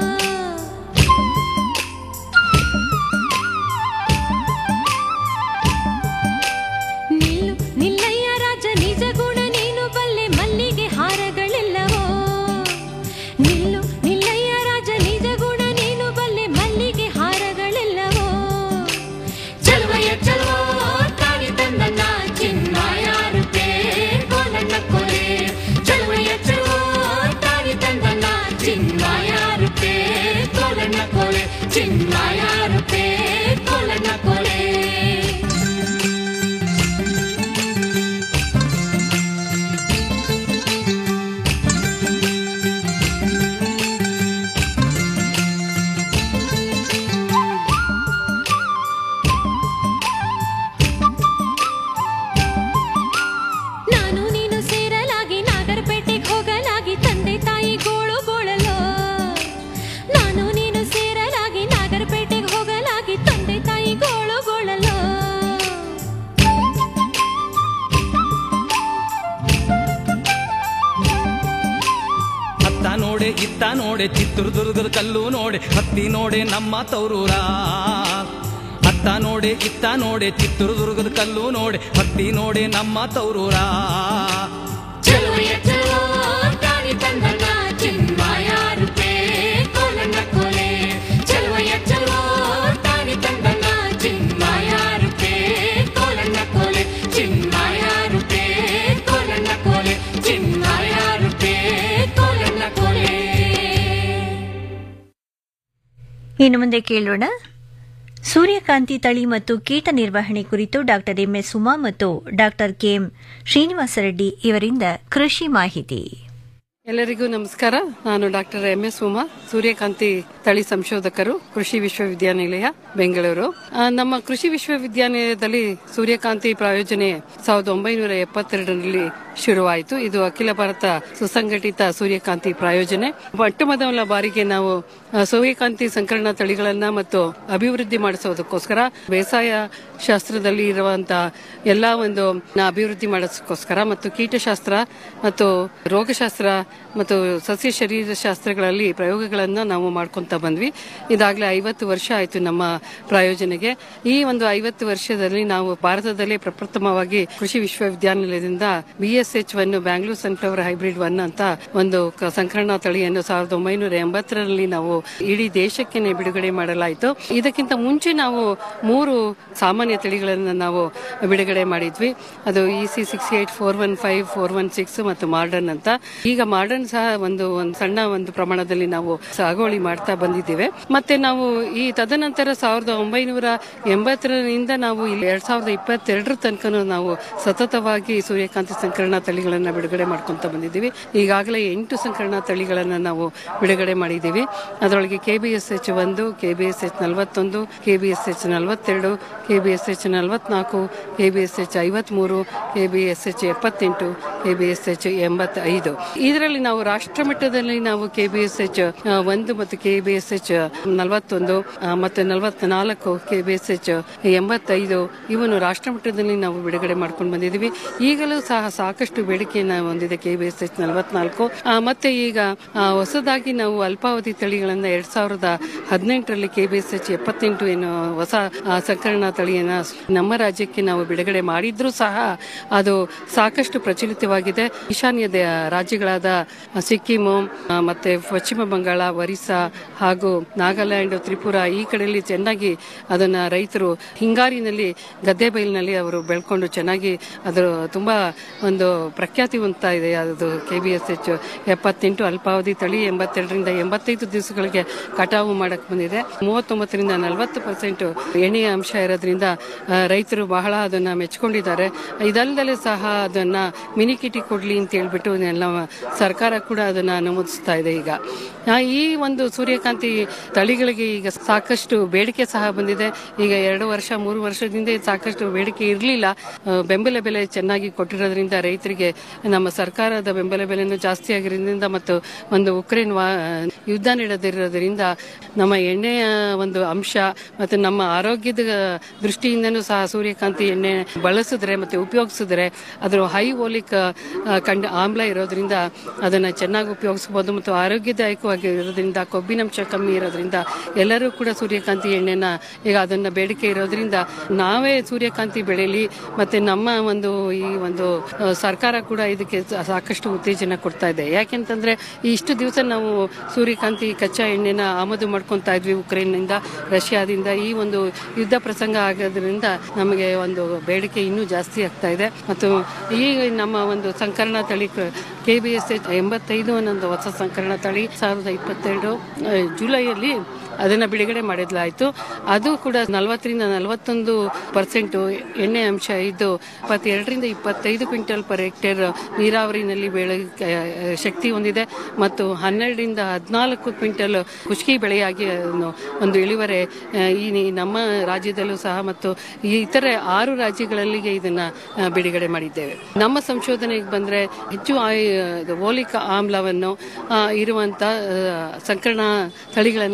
ನಿಲ್ಲು ನಿಲ್ಲಯ್ಯ ರಾಜ ನಿಜ ಗುಣ ನೀನು ಬಲ್ಲೆ ಮಲ್ಲಿಗೆ ಹಾರಗಳೆಲ್ಲವೋ ನಿಲ್ಲು ನಿಲ್ಲಯ್ಯ ರಾಜ ನಿಜ ಗುಣ ನೀನು ಬಲ್ಲೆ ಮಲ್ಲಿಗೆ ಹಾರಗಳೆಲ್ಲವೋ ಚಲುವಯ್ಯ ಚಲುವೋ ತಾನಿ ತಂದನ್ನ ಚಿನ್ಮಯ ರೂಪೇ ಕೋಲನ್ನ ಕೊಲೆ ಚಲುವಯ್ಯ ಚಲುವೋ ತಾನಿ ತಂದನ್ನ ಚಿನ್ಮಯ ರೂಪೇ ಕೋಲನ್ನ ಕೊಲೆ ಚಿನ್ಮಯ ರೂಪೇ ಕೋಲನ್ನ ಕೊಲೆ ನಾನು ನೀನು ಸೇರಲಾಗಿ ನಾಗರಪೇಟೆಗೆ ಹೋಗಲಾಗಿ ತಂದೆ ತಾಯಿ ಗೋಳು ಗೋಳಲೋ ನಾನು ನೀನು ಸೇರಲಾಗಿ ನಾಗರಪೇಟೆಗೆ ಚಿತ್ರದುರ್ಗದ ಕಲ್ಲು ನೋಡೆ ಹತ್ತಿ ನೋಡೆ ನಮ್ಮ ತೌರೂರ ಅತ್ತ ನೋಡೆ ಇತ್ತ ನೋಡೆ ಚಿತ್ರದುರ್ಗದ ಕಲ್ಲು ನೋಡೆ ಹತ್ತಿ ನೋಡೆ ನಮ್ಮ ತೌರೂರ ಚಲುವೆಯ ಚಲೋ ತಾನಿ ತಂದನ ಚಿನ್ಮಯ ರೂಪೇ ಕೋಲನ್ನ ಕೋಲೆ ಚಲುವೆಯ ಚಲೋ ತಾನಿ ತಂದನ ಚಿನ್ಮಯ ರೂಪೇ ಕೋಲನ್ನ ಕೋಲೆ ಚಿನ್ಮಯ ರೂಪೇ ಕೋಲನ್ನ ಕೋಲೆ ಚಿನ್ಮಯ ರೂಪೇ ಕೋಲನ್ನ ಕೋಲೆ ಇನ್ನು ಮುಂದೆ ಕೇಳೋಣ ಸೂರ್ಯಕಾಂತಿ ತಳಿ ಮತ್ತು ಕೀಟ ನಿರ್ವಹಣೆ ಕುರಿತು ಡಾಕ್ಟರ್ ಎಂಎಸ್ ಉಮಾ ಮತ್ತು ಡಾಕ್ಟರ್ ಕೆಎಂ ಶ್ರೀನಿವಾಸ ರೆಡ್ಡಿ ಇವರಿಂದ ಕೃಷಿ ಮಾಹಿತಿ ಎಲ್ಲರಿಗೂ ನಮಸ್ಕಾರ ನಾನು ಡಾಕ್ಟರ್ ಎಂ ಎಸ್ ಉಮಾ ಸೂರ್ಯಕಾಂತಿ ತಳಿ ಸಂಶೋಧಕರು ಕೃಷಿ ವಿಶ್ವವಿದ್ಯಾನಿಲಯ ಬೆಂಗಳೂರು ಆ, ನಮ್ಮ ಕೃಷಿ ವಿಶ್ವವಿದ್ಯಾನಿಲಯದಲ್ಲಿ ಸೂರ್ಯಕಾಂತಿ ಪ್ರಾಯೋಜನೆ ಸಾವಿರದ ಒಂಬೈನೂರ ಎಪ್ಪತ್ತೆರಡರಲ್ಲಿ ಶುರುವಾಯಿತು ಇದು ಅಖಿಲ ಭಾರತ ಸುಸಂಘಟಿತ ಸೂರ್ಯಕಾಂತಿ ಪ್ರಾಯೋಜನೆ ಮೊಟ್ಟ ಮೊದಲ ಬಾರಿಗೆ ನಾವು ಆ, ಸೂರ್ಯಕಾಂತಿ ಸಂಕಲನ ತಳಿಗಳನ್ನ ಮತ್ತು ಅಭಿವೃದ್ಧಿ ಮಾಡಿಸೋದಕ್ಕೋಸ್ಕರ ಬೇಸಾಯ ಶಾಸ್ತ್ರದಲ್ಲಿ ಇರುವಂತಹ ಎಲ್ಲಾ ಒಂದು ನ ಅಭಿವೃದ್ಧಿ ಮಾಡೋದಕ್ಕೋಸ್ಕರ ಮತ್ತು ಕೀಟಶಾಸ್ತ್ರ ಮತ್ತು ರೋಗಶಾಸ್ತ್ರ ಮತ್ತು ಸಸ್ಯ ಶರೀರ ಶಾಸ್ತ್ರಗಳಲ್ಲಿ ಪ್ರಯೋಗಗಳನ್ನ ನಾವು ಮಾಡ್ಕೊಂತ ಬಂದ್ವಿ ಇದಾಗಲೇ ಐವತ್ತು ವರ್ಷ ಆಯಿತು ನಮ್ಮ ಪ್ರಾಯೋಜನೆಗೆ ಈ ಒಂದು ಐವತ್ತು ವರ್ಷದಲ್ಲಿ ನಾವು ಭಾರತದಲ್ಲೇ ಪ್ರಪ್ರಥಮವಾಗಿ ಕೃಷಿ ವಿಶ್ವವಿದ್ಯಾನಿಲಯದಿಂದ BSH one Bangalore sunflower hybrid one ಅಂತ ಒಂದು ಕ- ಸಂಕರಣ ತಳಿಯನ್ನು ಸಾವಿರದ ಒಂಬೈನೂರ ಎಂಬತ್ತರಲ್ಲಿ ನಾವು ಇಡೀ ದೇಶಕ್ಕೆ ಬಿಡುಗಡೆ ಮಾಡಲಾಯಿತು ಇದಕ್ಕಿಂತ ಮುಂಚೆ ನಾವು ಮೂರು ಸಾಮಾನ್ಯ ತಳಿಗಳನ್ನು ನಾವು ಬಿಡುಗಡೆ ಮಾಡಿದ್ವಿ ಅದು E C six eight four one five four one six ಮತ್ತು ಮಾಡರ್ನ್ ಅಂತ ಈಗ ಮಾಡರ್ನ್ ಸಹ ಒಂದು ಒಂದು ಸಣ್ಣ ಒಂದು ಪ್ರಮಾಣದಲ್ಲಿ ನಾವು ಸಾಗುವಳಿ ಮಾಡ್ತಾ ಬಂದಿದ್ದೇವೆ ಮತ್ತೆ ನಾವು ಈ ತದನಂತರ ಸಾವಿರದ ಒಂಬೈನೂರ ಎಂಬತ್ತರಿಂದ ನಾವು ಇಲ್ಲಿ ಎರಡ್ ಸಾವಿರದ ಇಪ್ಪತ್ತೆರಡರ ತನಕ ನಾವು ಸತತವಾಗಿ ಸೂರ್ಯಕಾಂತಿ ಸಂಕರಣ ತಳಿಗಳನ್ನ ಬಿಡುಗಡೆ ಮಾಡ್ಕೊಂತ ಬಂದಿದ್ದೀವಿ ಈಗಾಗಲೇ ಎಂಟು ಸಂಕರಣ ತಳಿಗಳನ್ನ ನಾವು ಬಿಡುಗಡೆ ಮಾಡಿದ್ದೀವಿ ಅದರೊಳಗೆ ಕೆ ಬಿ ಎಸ್ ಎಚ್ ಒಂದು ಕೆ ಬಿ ಎಸ್ ಎಚ್ ನಲವತ್ತೊಂದು ಕೆ ಬಿ ಎಸ್ ಎಚ್ ನಲವತ್ತೆರಡು ಕೆ ಬಿ ಎಸ್ ಎಚ್ ನಲವತ್ನಾಲ್ಕು ಕೆ ಬಿ ಎಸ್ ಎಚ್ ಐವತ್ಮೂರು ಕೆ ಬಿ ಎಸ್ ಎಚ್ ಎಪ್ಪತ್ತೆಂಟು ಕೆ ಬಿ ಎಸ್ ಎಚ್ ಎಂಬತ್ತೈದು ಇದರಲ್ಲಿ ನಾವು ರಾಷ್ಟ್ರ ಮಟ್ಟದಲ್ಲಿ ನಾವು ಕೆ ಬಿ ಎಸ್ ಎಚ್ ಒಂದು ಮತ್ತು ಕೆ ಬಿ ಎಸ್ ಎಚ್ ನಲವತ್ತೊಂದು ಆ, ಮತ್ತೆ ನಲವತ್ನಾಲ್ಕು ಕೆ ಬಿ ಎಸ್ ಎಚ್ ಎಂಬತ್ತೈದು ಇವನ್ನು ರಾಷ್ಟ್ರ ಮಟ್ಟದಲ್ಲಿ ನಾವು ಬಿಡುಗಡೆ ಮಾಡ್ಕೊಂಡು ಬಂದಿದ್ದೀವಿ ಈಗಲೂ ಸಹ ಸಾಕಷ್ಟು ಬೇಡಿಕೆಯನ್ನು ಹೊಂದಿದೆ ಕೆ ಬಿ ಎಸ್ ಎಚ್ ನಲವತ್ನಾಲ್ಕು ಆ, ಮತ್ತೆ ಈಗ ಆ, ಹೊಸದಾಗಿ ನಾವು ಅಲ್ಪಾವಧಿ ತಳಿಗಳನ್ನ ಎರಡ್ ಸಾವಿರದ ಹದಿನೆಂಟರಲ್ಲಿ ಕೆ ಬಿ ಎಸ್ ಎಚ್ ಎಪ್ಪತ್ತೆಂಟು ಏನು ಹೊಸ ಆ, ಸಂಕಲನ ತಳಿಯನ್ನ ನಮ್ಮ ರಾಜ್ಯಕ್ಕೆ ನಾವು ಬಿಡುಗಡೆ ಮಾಡಿದ್ರೂ ಸಹ ಅದು ಸಾಕಷ್ಟು ಪ್ರಚಲಿತವಾಗಿದೆ ಈಶಾನ್ಯ ದೇ- ರಾಜ್ಯಗಳಾದ ಸಿಕ್ಕಿಮು ಆ, ಮತ್ತೆ ಪಶ್ಚಿಮ ಬಂಗಾಳ ಒರಿಸ್ಸಾ ಹಾಗೂ ನಾಗಾಲ್ಯಾಂಡ್ ತ್ರಿಪುರ ಈ ಕಡೆಯಲ್ಲಿ ಚೆನ್ನಾಗಿ ಅದನ್ನ ರೈತರು ಹಿಂಗಾರಿನಲ್ಲಿ ಗದ್ದೆ ಬೈಲಿನಲ್ಲಿ ಅವರು ಬೆಳ್ಕೊಂಡು ಚೆನ್ನಾಗಿ ಅದರ ತುಂಬಾ ಒಂದು ಪ್ರಖ್ಯಾತಿ ಹೊಂದ್ತಾ ಇದೆ ಅದು ಕೆ ಬಿ ಎಸ್ ಎಚ್ ಎಪ್ಪತ್ತೆಂಟು ಅಲ್ಪಾವಧಿ ತಳಿ ಎಂಬತ್ತೆರಡರಿಂದ ಎಂಬತ್ತೈದು ದಿವಸಗಳಿಗೆ ಕಟಾವು ಮಾಡಕ್ ಬಂದಿದೆ ಮೂವತ್ತೊಂಬತ್ತರಿಂದ ನಲವತ್ತು ಪರ್ಸೆಂಟ್ ಎಣ್ಣೆಯ ಅಂಶ ಇರೋದ್ರಿಂದ ಆ, ರೈತರು ಬಹಳ ಅದನ್ನ ಮೆಚ್ಕೊಂಡಿದ್ದಾರೆ ಇದಲ್ಲದೆ ಸಹ ಅದನ್ನ ಮಿನಿಕಿಟಿ ಕೊಡ್ಲಿ ಅಂತ ಹೇಳ್ಬಿಟ್ಟು ಎಲ್ಲ ಸರ್ಕಾರ ಕೂಡ ಅದನ್ನ ಅನುಮೋದಿಸ್ತಾ ಇದೆ ಈಗ ಆ, ಈ ಒಂದು ಸೂರ್ಯಕಾಂತಿ ತಳಿಗಳಿಗೆ ಈಗ ಸಾಕಷ್ಟು ಬೇಡಿಕೆ ಸಹ ಬಂದಿದೆ ಈಗ ಎರಡು ವರ್ಷ ಮೂರು ವರ್ಷದಿಂದ ಸಾಕಷ್ಟು ಬೇಡಿಕೆ ಇರಲಿಲ್ಲ ಬೆಂಬಲ ಬೆಲೆ ಚೆನ್ನಾಗಿ ಕೊಟ್ಟಿರೋದ್ರಿಂದ ರೈತರಿಗೆ ನಮ್ಮ ಸರ್ಕಾರದ ಬೆಂಬಲ ಬೆಲೆನೂ ಜಾಸ್ತಿ ಆಗಿರೋದ್ರಿಂದ ಮತ್ತು ಒಂದು ಉಕ್ರೇನ್ ವಾ ಯುದ್ಧ ನಡೆದಿರೋದ್ರಿಂದ ನಮ್ಮ ಎಣ್ಣೆಯ ಒಂದು ಅಂಶ ಮತ್ತು ನಮ್ಮ ಆರೋಗ್ಯದ ದೃಷ್ಟಿಯಿಂದನೂ ಸಹ ಸೂರ್ಯಕಾಂತಿ ಎಣ್ಣೆ ಬಳಸಿದ್ರೆ ಮತ್ತೆ ಉಪಯೋಗಿಸಿದ್ರೆ ಅದರ ಹೈ ಓಲಿಕ್ ಕಂಡ ಆಮ್ಲ ಇರೋದ್ರಿಂದ ಅದನ್ನ ಚೆನ್ನಾಗಿ ಉಪಯೋಗಿಸಬಹುದು ಮತ್ತು ಆರೋಗ್ಯದಾಯಕವಾಗಿ ಇರೋದ್ರಿಂದ ಕೊಬ್ಬಿನಂಶ ಕಮ್ಮಿ ಇರೋದ್ರಿಂದ ಎಲ್ಲರೂ ಕೂಡ ಸೂರ್ಯಕಾಂತಿ ಎಣ್ಣೆನ ಈಗ ಅದನ್ನ ಬೇಡಿಕೆ ಇರೋದ್ರಿಂದ ನಾವೇ ಸೂರ್ಯಕಾಂತಿ ಬೆಳೆಯಲಿ ಮತ್ತೆ ನಮ್ಮ ಒಂದು ಈ ಒಂದು ಆ, ಸರ್ಕಾರ ಕೂಡ ಇದಕ್ಕೆ ಸಾ- ಸಾಕಷ್ಟು ಉತ್ತೇಜನ ಕೊಡ್ತಾ ಇದೆ ಯಾಕೆಂತಂದ್ರೆ ಈ ಇಷ್ಟು ದಿವಸ ನಾವು ಸೂರ್ಯಕಾಂತಿ ಕಚ್ಚಾ ಎಣ್ಣೆನ ಆಮದು ಮಾಡ್ಕೊಂತಾ ಇದ್ವಿ ಉಕ್ರೇನ್ನಿಂದ ರಷ್ಯಾದಿಂದ ಈ ಒಂದು ಯುದ್ಧ ಪ್ರಸಂಗ ಆಗೋದ್ರಿಂದ ನಮಗೆ ಒಂದು ಬೇಡಿಕೆ ಇನ್ನೂ ಜಾಸ್ತಿ ಆಗ್ತಾ ಇದೆ ಮತ್ತು ಈ ನಮ್ಮ ಒಂದು ಸಂಕಲನ ತಳಿ ಕೆ ಬಿ ಎಸ್ ಎಚ್ ಎಂಬತ್ತೈದು ಅನ್ನೊಂದು ಹೊಸ ಸಂಕಲನ ತಳಿ ಸಾವಿರದ ಇಪ್ಪತ್ತೆರಡು ಆ, ಜುಲೈಯಲ್ಲಿ ಅದನ್ನ ಬಿಡುಗಡೆ ಮಾಡಿದ್ಲಾಯ್ತು ಅದು ಕೂಡ ನಲವತ್ತರಿಂದ ನಲವತ್ತೊಂದು ಪರ್ಸೆಂಟ್ ಎಣ್ಣೆ ಅಂಶ ಇದ್ದು ಇಪ್ಪತ್ತೆರಡರಿಂದ ಇಪ್ಪತ್ತೈದು ಕ್ವಿಂಟಲ್ ಪರ್ ಹೆಕ್ಟೇರ್ ನೀರಾವರಿನಲ್ಲಿ ಬೆಳೆ ಶಕ್ತಿ ಹೊಂದಿದೆ ಮತ್ತು ಹನ್ನೆರಡರಿಂದ ಹದಿನಾಲ್ಕು ಕ್ವಿಂಟಲ್ ಖುಷ್ಕಿ ಬೆಳೆಯಾಗಿ ಅದನ್ನು ಒಂದು ಇಳುವರಿ ಆ, ಈ ನಿ- ನಮ್ಮ ರಾಜ್ಯದಲ್ಲೂ ಸಹ ಮತ್ತು ಈ ಇತರೆ ಆರು ರಾಜ್ಯಗಳಲ್ಲಿ ಇದನ್ನ ಆ, ಬಿಡುಗಡೆ ಮಾಡಿದ್ದೇವೆ ನಮ್ಮ ಸಂಶೋಧನೆಗೆ ಬಂದ್ರೆ ಹೆಚ್ಚು ಆಯ್- ಇದು ಓಲಿಕ ಆಮ್ಲವನ್ನು ಆ, ಇರುವಂತ ಆ, ಸಂಕರಣ ತಳಿಗಳನ್ನ ನಾವು ಈಗ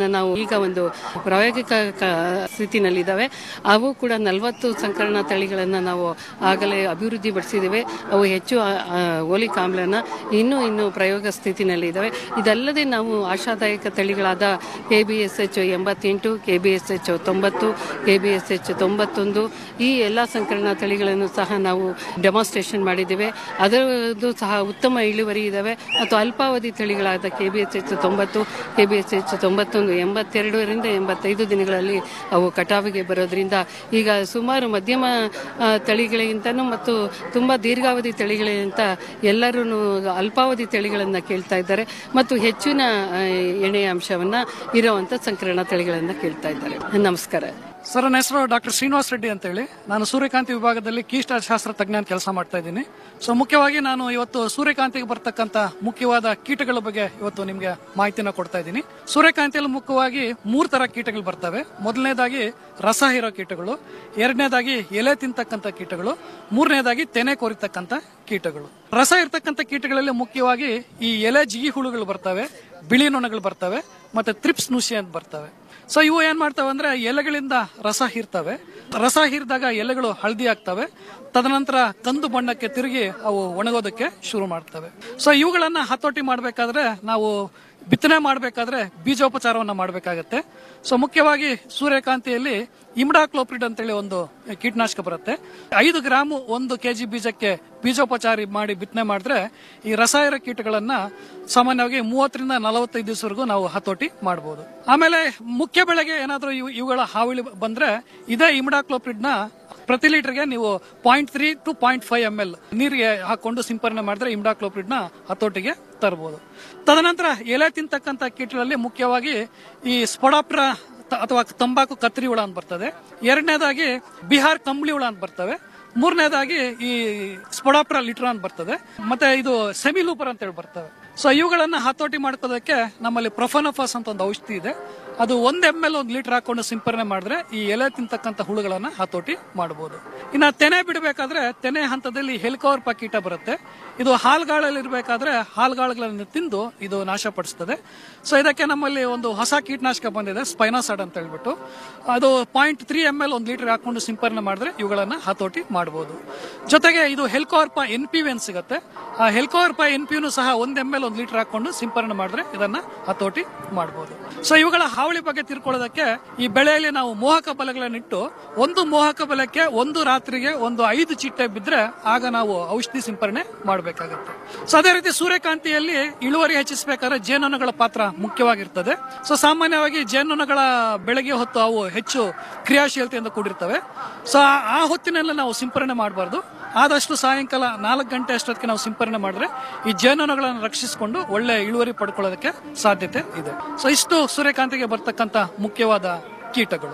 ಈಗ ಒಂದು ಪ್ರಾಯೋಗಿಕ ಕ- ಸ್ಥಿತಿನಲ್ಲಿದ್ದಾವೆ ಅವು ಕೂಡ ನಲವತ್ತು ಸಂಕರಣ ತಳಿಗಳನ್ನು ನಾವು ಆಗಲೇ ಅಭಿವೃದ್ಧಿ ಪಡಿಸಿದ್ದೇವೆ ಅವು ಹೆಚ್ಚು ಆ, ಆ, ಓಲಿಕ್ ಆಮ್ಲನ ಇನ್ನೂ ಇನ್ನೂ ಪ್ರಯೋಗ ಸ್ಥಿತಿನಲ್ಲಿದ್ದಾವೆ ಇದಲ್ಲದೆ ನಾವು ಆಶಾದಾಯಕ ತಳಿಗಳಾದ ಕೆ ಬಿ ಎಸ್ ಎಚ್ ಎಂಬತ್ತೆಂಟು ಕೆ ಬಿ ಎಸ್ ಎಚ್ ತೊಂಬತ್ತು ಕೆ ಬಿ ಎಸ್ ಎಚ್ ತೊಂಬತ್ತೊಂದು ಈ ಎಲ್ಲ ಸಂಕಲನ ತಳಿಗಳನ್ನು ಸಹ ನಾವು ಡೆಮಾನ್ಸ್ಟ್ರೇಷನ್ ಮಾಡಿದ್ದೇವೆ ಅದರದ್ದು ಸಹ ಉತ್ತಮ ಇಳುವರಿ ಇದ್ದಾವೆ ಮತ್ತು ಅಲ್ಪಾವಧಿ ತಳಿಗಳಾದ ಕೆ ಬಿ ಎಸ್ ಎಚ್ ತೊಂಬತ್ತು ಕೆ ಬಿ ಎಸ್ ಎಚ್ ತೊಂಬತ್ತೊಂದು ಎಂಬತ್ತೆರಡರಿಂದ ಎಂಬತ್ತೈದು ದಿನಗಳಲ್ಲಿ ಅವು ಕಟಾವಿಗೆ ಬರೋದ್ರಿಂದ ಈಗ ಸುಮಾರು ಮಧ್ಯಮ ಆ, ತಳಿಗಳಿಗಿಂತನೂ ಮತ್ತು ತುಂಬ ದೀರ್ಘಾವಧಿ ತಳಿಗಳಿಗಿಂತ ಎಲ್ಲರೂ ಅಲ್ಪಾವಧಿ ತಳಿಗಳನ್ನು ಕೇಳ್ತಾ ಇದ್ದಾರೆ ಮತ್ತು ಹೆಚ್ಚಿನ ಆ, ಎಣ್ಣೆಯ ಅಂಶವನ್ನ ಇರುವಂತ ಸಂಕರಣ ತಳಿಗಳನ್ನ ಕೇಳ್ತಾ ಇದ್ದಾರೆ ನಮಸ್ಕಾರ ಸರ್ ನನ್ನ ಹೆಸರು ಡಾಕ್ಟರ್ ಶ್ರೀನಿವಾಸ್ ರೆಡ್ಡಿ ಅಂತ ಹೇಳಿ ನಾನು ಸೂರ್ಯಕಾಂತಿ ವಿಭಾಗದಲ್ಲಿ ಕೀಟಶಾಸ್ತ್ರ ತಜ್ಞ ಅಂತ ಕೆಲಸ ಮಾಡ್ತಾ ಇದ್ದೀನಿ ಸೊ ಮುಖ್ಯವಾಗಿ ನಾನು ಇವತ್ತು ಸೂರ್ಯಕಾಂತಿಗೆ ಬರ್ತಕ್ಕಂಥ ಮುಖ್ಯವಾದ ಕೀಟಗಳ ಬಗ್ಗೆ ಇವತ್ತು ನಿಮಗೆ ಮಾಹಿತಿನ ಕೊಡ್ತಾ ಇದ್ದೀನಿ ಸೂರ್ಯಕಾಂತಿಯಲ್ಲಿ ಮುಖ್ಯವಾಗಿ ಮೂರು ತರ ಕೀಟಗಳು ಬರ್ತವೆ ಮೊದಲನೇದಾಗಿ ರಸ ಹೀರೋ ಕೀಟಗಳು ಎರಡನೇದಾಗಿ ಎಲೆ ತಿಂತಕ್ಕಂಥ ಕೀಟಗಳು ಮೂರನೇದಾಗಿ ತೆನೆ ಕೊರಿತಕ್ಕಂಥ ಕೀಟಗಳು ರಸ ಇರ್ತಕ್ಕಂಥ ಕೀಟಗಳಲ್ಲಿ ಮುಖ್ಯವಾಗಿ ಈ ಎಲೆ ಜಿಗಿ ಹುಳುಗಳು ಬರ್ತವೆ ಬಿಳಿ ನೊಣಗಳು ಬರ್ತವೆ ಮತ್ತೆ ತ್ರಿಪ್ಸ್ ನುಷಿ ಅಂತ ಬರ್ತವೆ ಸೊ ಇವು ಏನ್ ಮಾಡ್ತವೆ ಅಂದ್ರೆ ಎಲೆಗಳಿಂದ ರಸ ಹೀರ್ತವೆ ರಸ ಹೀರಿದಾಗ ಎಲೆಗಳು ಹಳದಿ ಆಗ್ತವೆ ತದನಂತರ ಕಂದು ಬಣ್ಣಕ್ಕೆ ತಿರುಗಿ ಅವು ಒಣಗೋದಕ್ಕೆ ಶುರು ಮಾಡ್ತವೆ ಸೊ ಇವುಗಳನ್ನ ಹತೋಟಿ ಮಾಡಬೇಕಾದ್ರೆ ನಾವು ಬಿತ್ತನೆ ಮಾಡಬೇಕಾದ್ರೆ ಬೀಜೋಪಚಾರವನ್ನ ಮಾಡಬೇಕಾಗತ್ತೆ ಸೊ ಮುಖ್ಯವಾಗಿ ಸೂರ್ಯಕಾಂತಿಯಲ್ಲಿ ಇಮ್ಡಾಕ್ಲೋಪ್ರಿಡ್ ಅಂತೇಳಿ ಒಂದು ಕೀಟನಾಶಕ ಬರುತ್ತೆ ಐದು ಗ್ರಾಮು ಒಂದು ಕೆಜಿ ಬೀಜಕ್ಕೆ ಬೀಜೋಪಚಾರ ಮಾಡಿ ಬಿತ್ತನೆ ಮಾಡಿದ್ರೆ ಈ ರಸಾಯನ ಕೀಟಗಳನ್ನ ಸಾಮಾನ್ಯವಾಗಿ ಮೂವತ್ತರಿಂದ ನಲವತ್ತೈದು ದಿವಸವರೆಗೂ ನಾವು ಹತೋಟಿ ಮಾಡಬಹುದು ಆಮೇಲೆ ಮುಖ್ಯ ಬೆಳೆಗೆ ಏನಾದರೂ ಇವು ಇವುಗಳ ಹಾವಳಿ ಬಂದ್ರೆ ಇದೇ ಇಮ್ಡಾಕ್ಲೋಪ್ರಿಡ್ ನ ಪ್ರತಿ ಲೀಟರ್ಗೆ ನೀವು point three to point five M L ನೀರಿಗೆ ಹಾಕೊಂಡು ಸಿಂಪರಣೆ ಮಾಡಿದ್ರೆ ಇಮ್ಡಾಕ್ಲೋಪ್ರಿಡ್ ನ ಹತೋಟಿಗೆ ತರಬಹುದು ತದನಂತರ ಎಲೆ ತಿಂತಕ್ಕಂಥ ಕೀಟಗಳಲ್ಲಿ ಮುಖ್ಯವಾಗಿ ಈ ಸ್ಪೊಡಾಪ್ರ ಅಥವಾ ತಂಬಾಕು ಕತ್ತರಿ ಹುಳ ಅಂತ ಬರ್ತದೆ ಎರಡನೇದಾಗಿ ಬಿಹಾರ್ ಕಂಬಳಿ ಹುಳ ಅಂತ ಬರ್ತವೆ ಮೂರನೇದಾಗಿ ಈ ಸ್ಪೊಡಾಪ್ರ ಲಿಟ್ರಾ ಅಂತ ಬರ್ತದೆ ಮತ್ತೆ ಇದು ಸೆಮಿಲೂಪರ್ ಅಂತ ಹೇಳಿ ಬರ್ತವೆ ಸೊ ಇವುಗಳನ್ನ ಹತೋಟಿ ಮಾಡ್ಕೋದಕ್ಕೆ ನಮ್ಮಲ್ಲಿ ಪ್ರೊಫನೋಫಾಸ್ ಅಂತ ಒಂದು ಔಷಧಿ ಇದೆ ಅದು ಒಂದ್ ಎಮ್ ಎಲ್ ಒಂದು ಲೀಟರ್ ಹಾಕೊಂಡು ಸಿಂಪರಣೆ ಮಾಡಿದ್ರೆ ಈ ಎಲೆ ತಿಂತಕ್ಕಂಥ ಹುಳುಗಳನ್ನ ಹತೋಟಿ ಮಾಡಬಹುದು ಇನ್ನ ತೆನೆ ಬಿಡಬೇಕಾದ್ರೆ ತೆನೆ ಹಂತದಲ್ಲಿ ಹೆಲಿಕೋರ್ಪ ಕೀಟ ಬರುತ್ತೆ ಇದು ಹಾಲ್ಗಾಳಲ್ಲಿ ಇರಬೇಕಾದ್ರೆ ಹಾಲ್ಗಾಳುಗಳನ್ನು ತಿಂದು ಇದು ನಾಶಪಡಿಸ್ತದೆ ಸೊ ಇದಕ್ಕೆ ನಮ್ಮಲ್ಲಿ ಒಂದು ಹೊಸ ಕೀಟನಾಶಕ ಬಂದಿದೆ ಸ್ಪೈನಾಸಾಡ್ ಅಂತ ಹೇಳ್ಬಿಟ್ಟು ಅದು ಪಾಯಿಂಟ್ ತ್ರೀ ಎಮ್ ಎಲ್ ಒಂದು ಲೀಟರ್ ಹಾಕೊಂಡು ಸಿಂಪರಣೆ ಮಾಡಿದ್ರೆ ಇವುಗಳನ್ನ ಹತೋಟಿ ಮಾಡಬಹುದು ಜೊತೆಗೆ ಇದು ಹೆಲ್ಕೋರ್ಪ ಎನ್ ಪಿ ವಿ ಅಂತ ಸಿಗುತ್ತೆ ಆ ಹೆಲ್ಕೋರ್ಪ ಎನ್ ಪಿ ಸಹ ಒಂದ್ ಎಮ್ ಎಲ್ ಒಂದು ಲೀಟರ್ ಹಾಕೊಂಡು ಸಿಂಪರಣೆ ಮಾಡಿದ್ರೆ ಇದನ್ನ ಹತೋಟಿ ಮಾಡಬಹುದು ಸೊ ಇವುಗಳ ಹಾವಳಿ ಬಗ್ಗೆ ತಿಳ್ಕೊಳ್ಳೋದಕ್ಕೆ ಈ ಬೆಳೆಯಲ್ಲಿ ನಾವು ಮೋಹಕ ಬಲೆಗಳನ್ನಿಟ್ಟು ಒಂದು ಮೋಹಕ ಬಲಕ್ಕೆ ಒಂದು ರಾತ್ರಿಗೆ ಒಂದು ಐದು ಚಿಟ್ಟೆ ಬಿದ್ರೆ ಆಗ ನಾವು ಔಷಧಿ ಸಿಂಪರಣೆ ಮಾಡಬೇಕಾಗುತ್ತೆ ಸೊ ಅದೇ ರೀತಿ ಸೂರ್ಯಕಾಂತಿಯಲ್ಲಿ ಇಳುವರಿ ಹೆಚ್ಚಿಸಬೇಕಾದ್ರೆ ಜೇನುನೊಣಗಳ ಪಾತ್ರ ಮುಖ್ಯವಾಗಿರ್ತದೆ ಸೊ ಸಾಮಾನ್ಯವಾಗಿ ಜೇನುನೊಣಗಳ ಬೆಳಗ್ಗೆ ಹೊತ್ತು ಅವು ಹೆಚ್ಚು ಕ್ರಿಯಾಶೀಲತೆಯಿಂದ ಕೂಡಿರ್ತವೆ ಸೊ ಆ- ಆ ಹೊತ್ತಿನೆಲ್ಲ ನಾವು ಸಿಂಪರಣೆ ಮಾಡಬಾರ್ದು ಆದಷ್ಟು ಸಾಯಂಕಾಲ ನಾಲ್ಕು ಗಂಟೆ ಅಷ್ಟೊತ್ತಿಗೆ ನಾವು ಸಿಂಪರಣೆ ಮಾಡಿದ್ರೆ ಈ ಜೇನುನೊಣಗಳನ್ನು ರಕ್ಷಿಸಿಕೊಂಡು ಒಳ್ಳೆ ಇಳುವರಿ ಪಡ್ಕೊಳ್ಳೋದಕ್ಕೆ ಸಾಧ್ಯತೆ ಇದೆ ಸೊ ಇಷ್ಟು ಸೂರ್ಯಕಾಂತಿಗೆ ಬರ್ತಕ್ಕಂಥ ಮುಖ್ಯವಾದ ಕೀಟಗಳು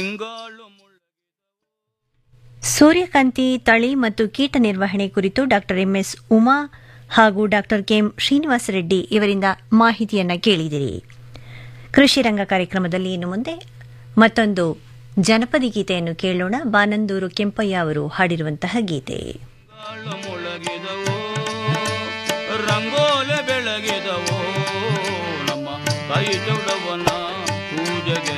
ಸೂರ್ಯಕಾಂತಿ ತಳಿ ಮತ್ತು ಕೀಟ ನಿರ್ವಹಣೆ ಕುರಿತು ಡಾಕ್ಟರ್ ಎಂಎಸ್ ಉಮಾ ಹಾಗೂ ಡಾಕ್ಟರ್ ಕೆಎಂ ಶ್ರೀನಿವಾಸ ರೆಡ್ಡಿ ಇವರಿಂದ ಮಾಹಿತಿಯನ್ನ ಕೇಳಿದಿರಿ ಕೃಷಿ ರಂಗ ಕಾರ್ಯಕ್ರಮದಲ್ಲಿ ಇನ್ನು ಮುಂದೆ ಮತ್ತೊಂದು ಜನಪದಿ ಗೀತೆಯನ್ನು ಕೇಳೋಣ ಬಾನಂದೂರು ಕೆಂಪಯ್ಯ ಅವರು ಹಾಡಿರುವಂತಹ ಗೀತೆ ರಂಗೋಲೆ ಬೆಳಗಿದವೋ ನಮ್ಮ ಕೈ ದೊಡ್ಡವನ ಪೂಜೆಗೆ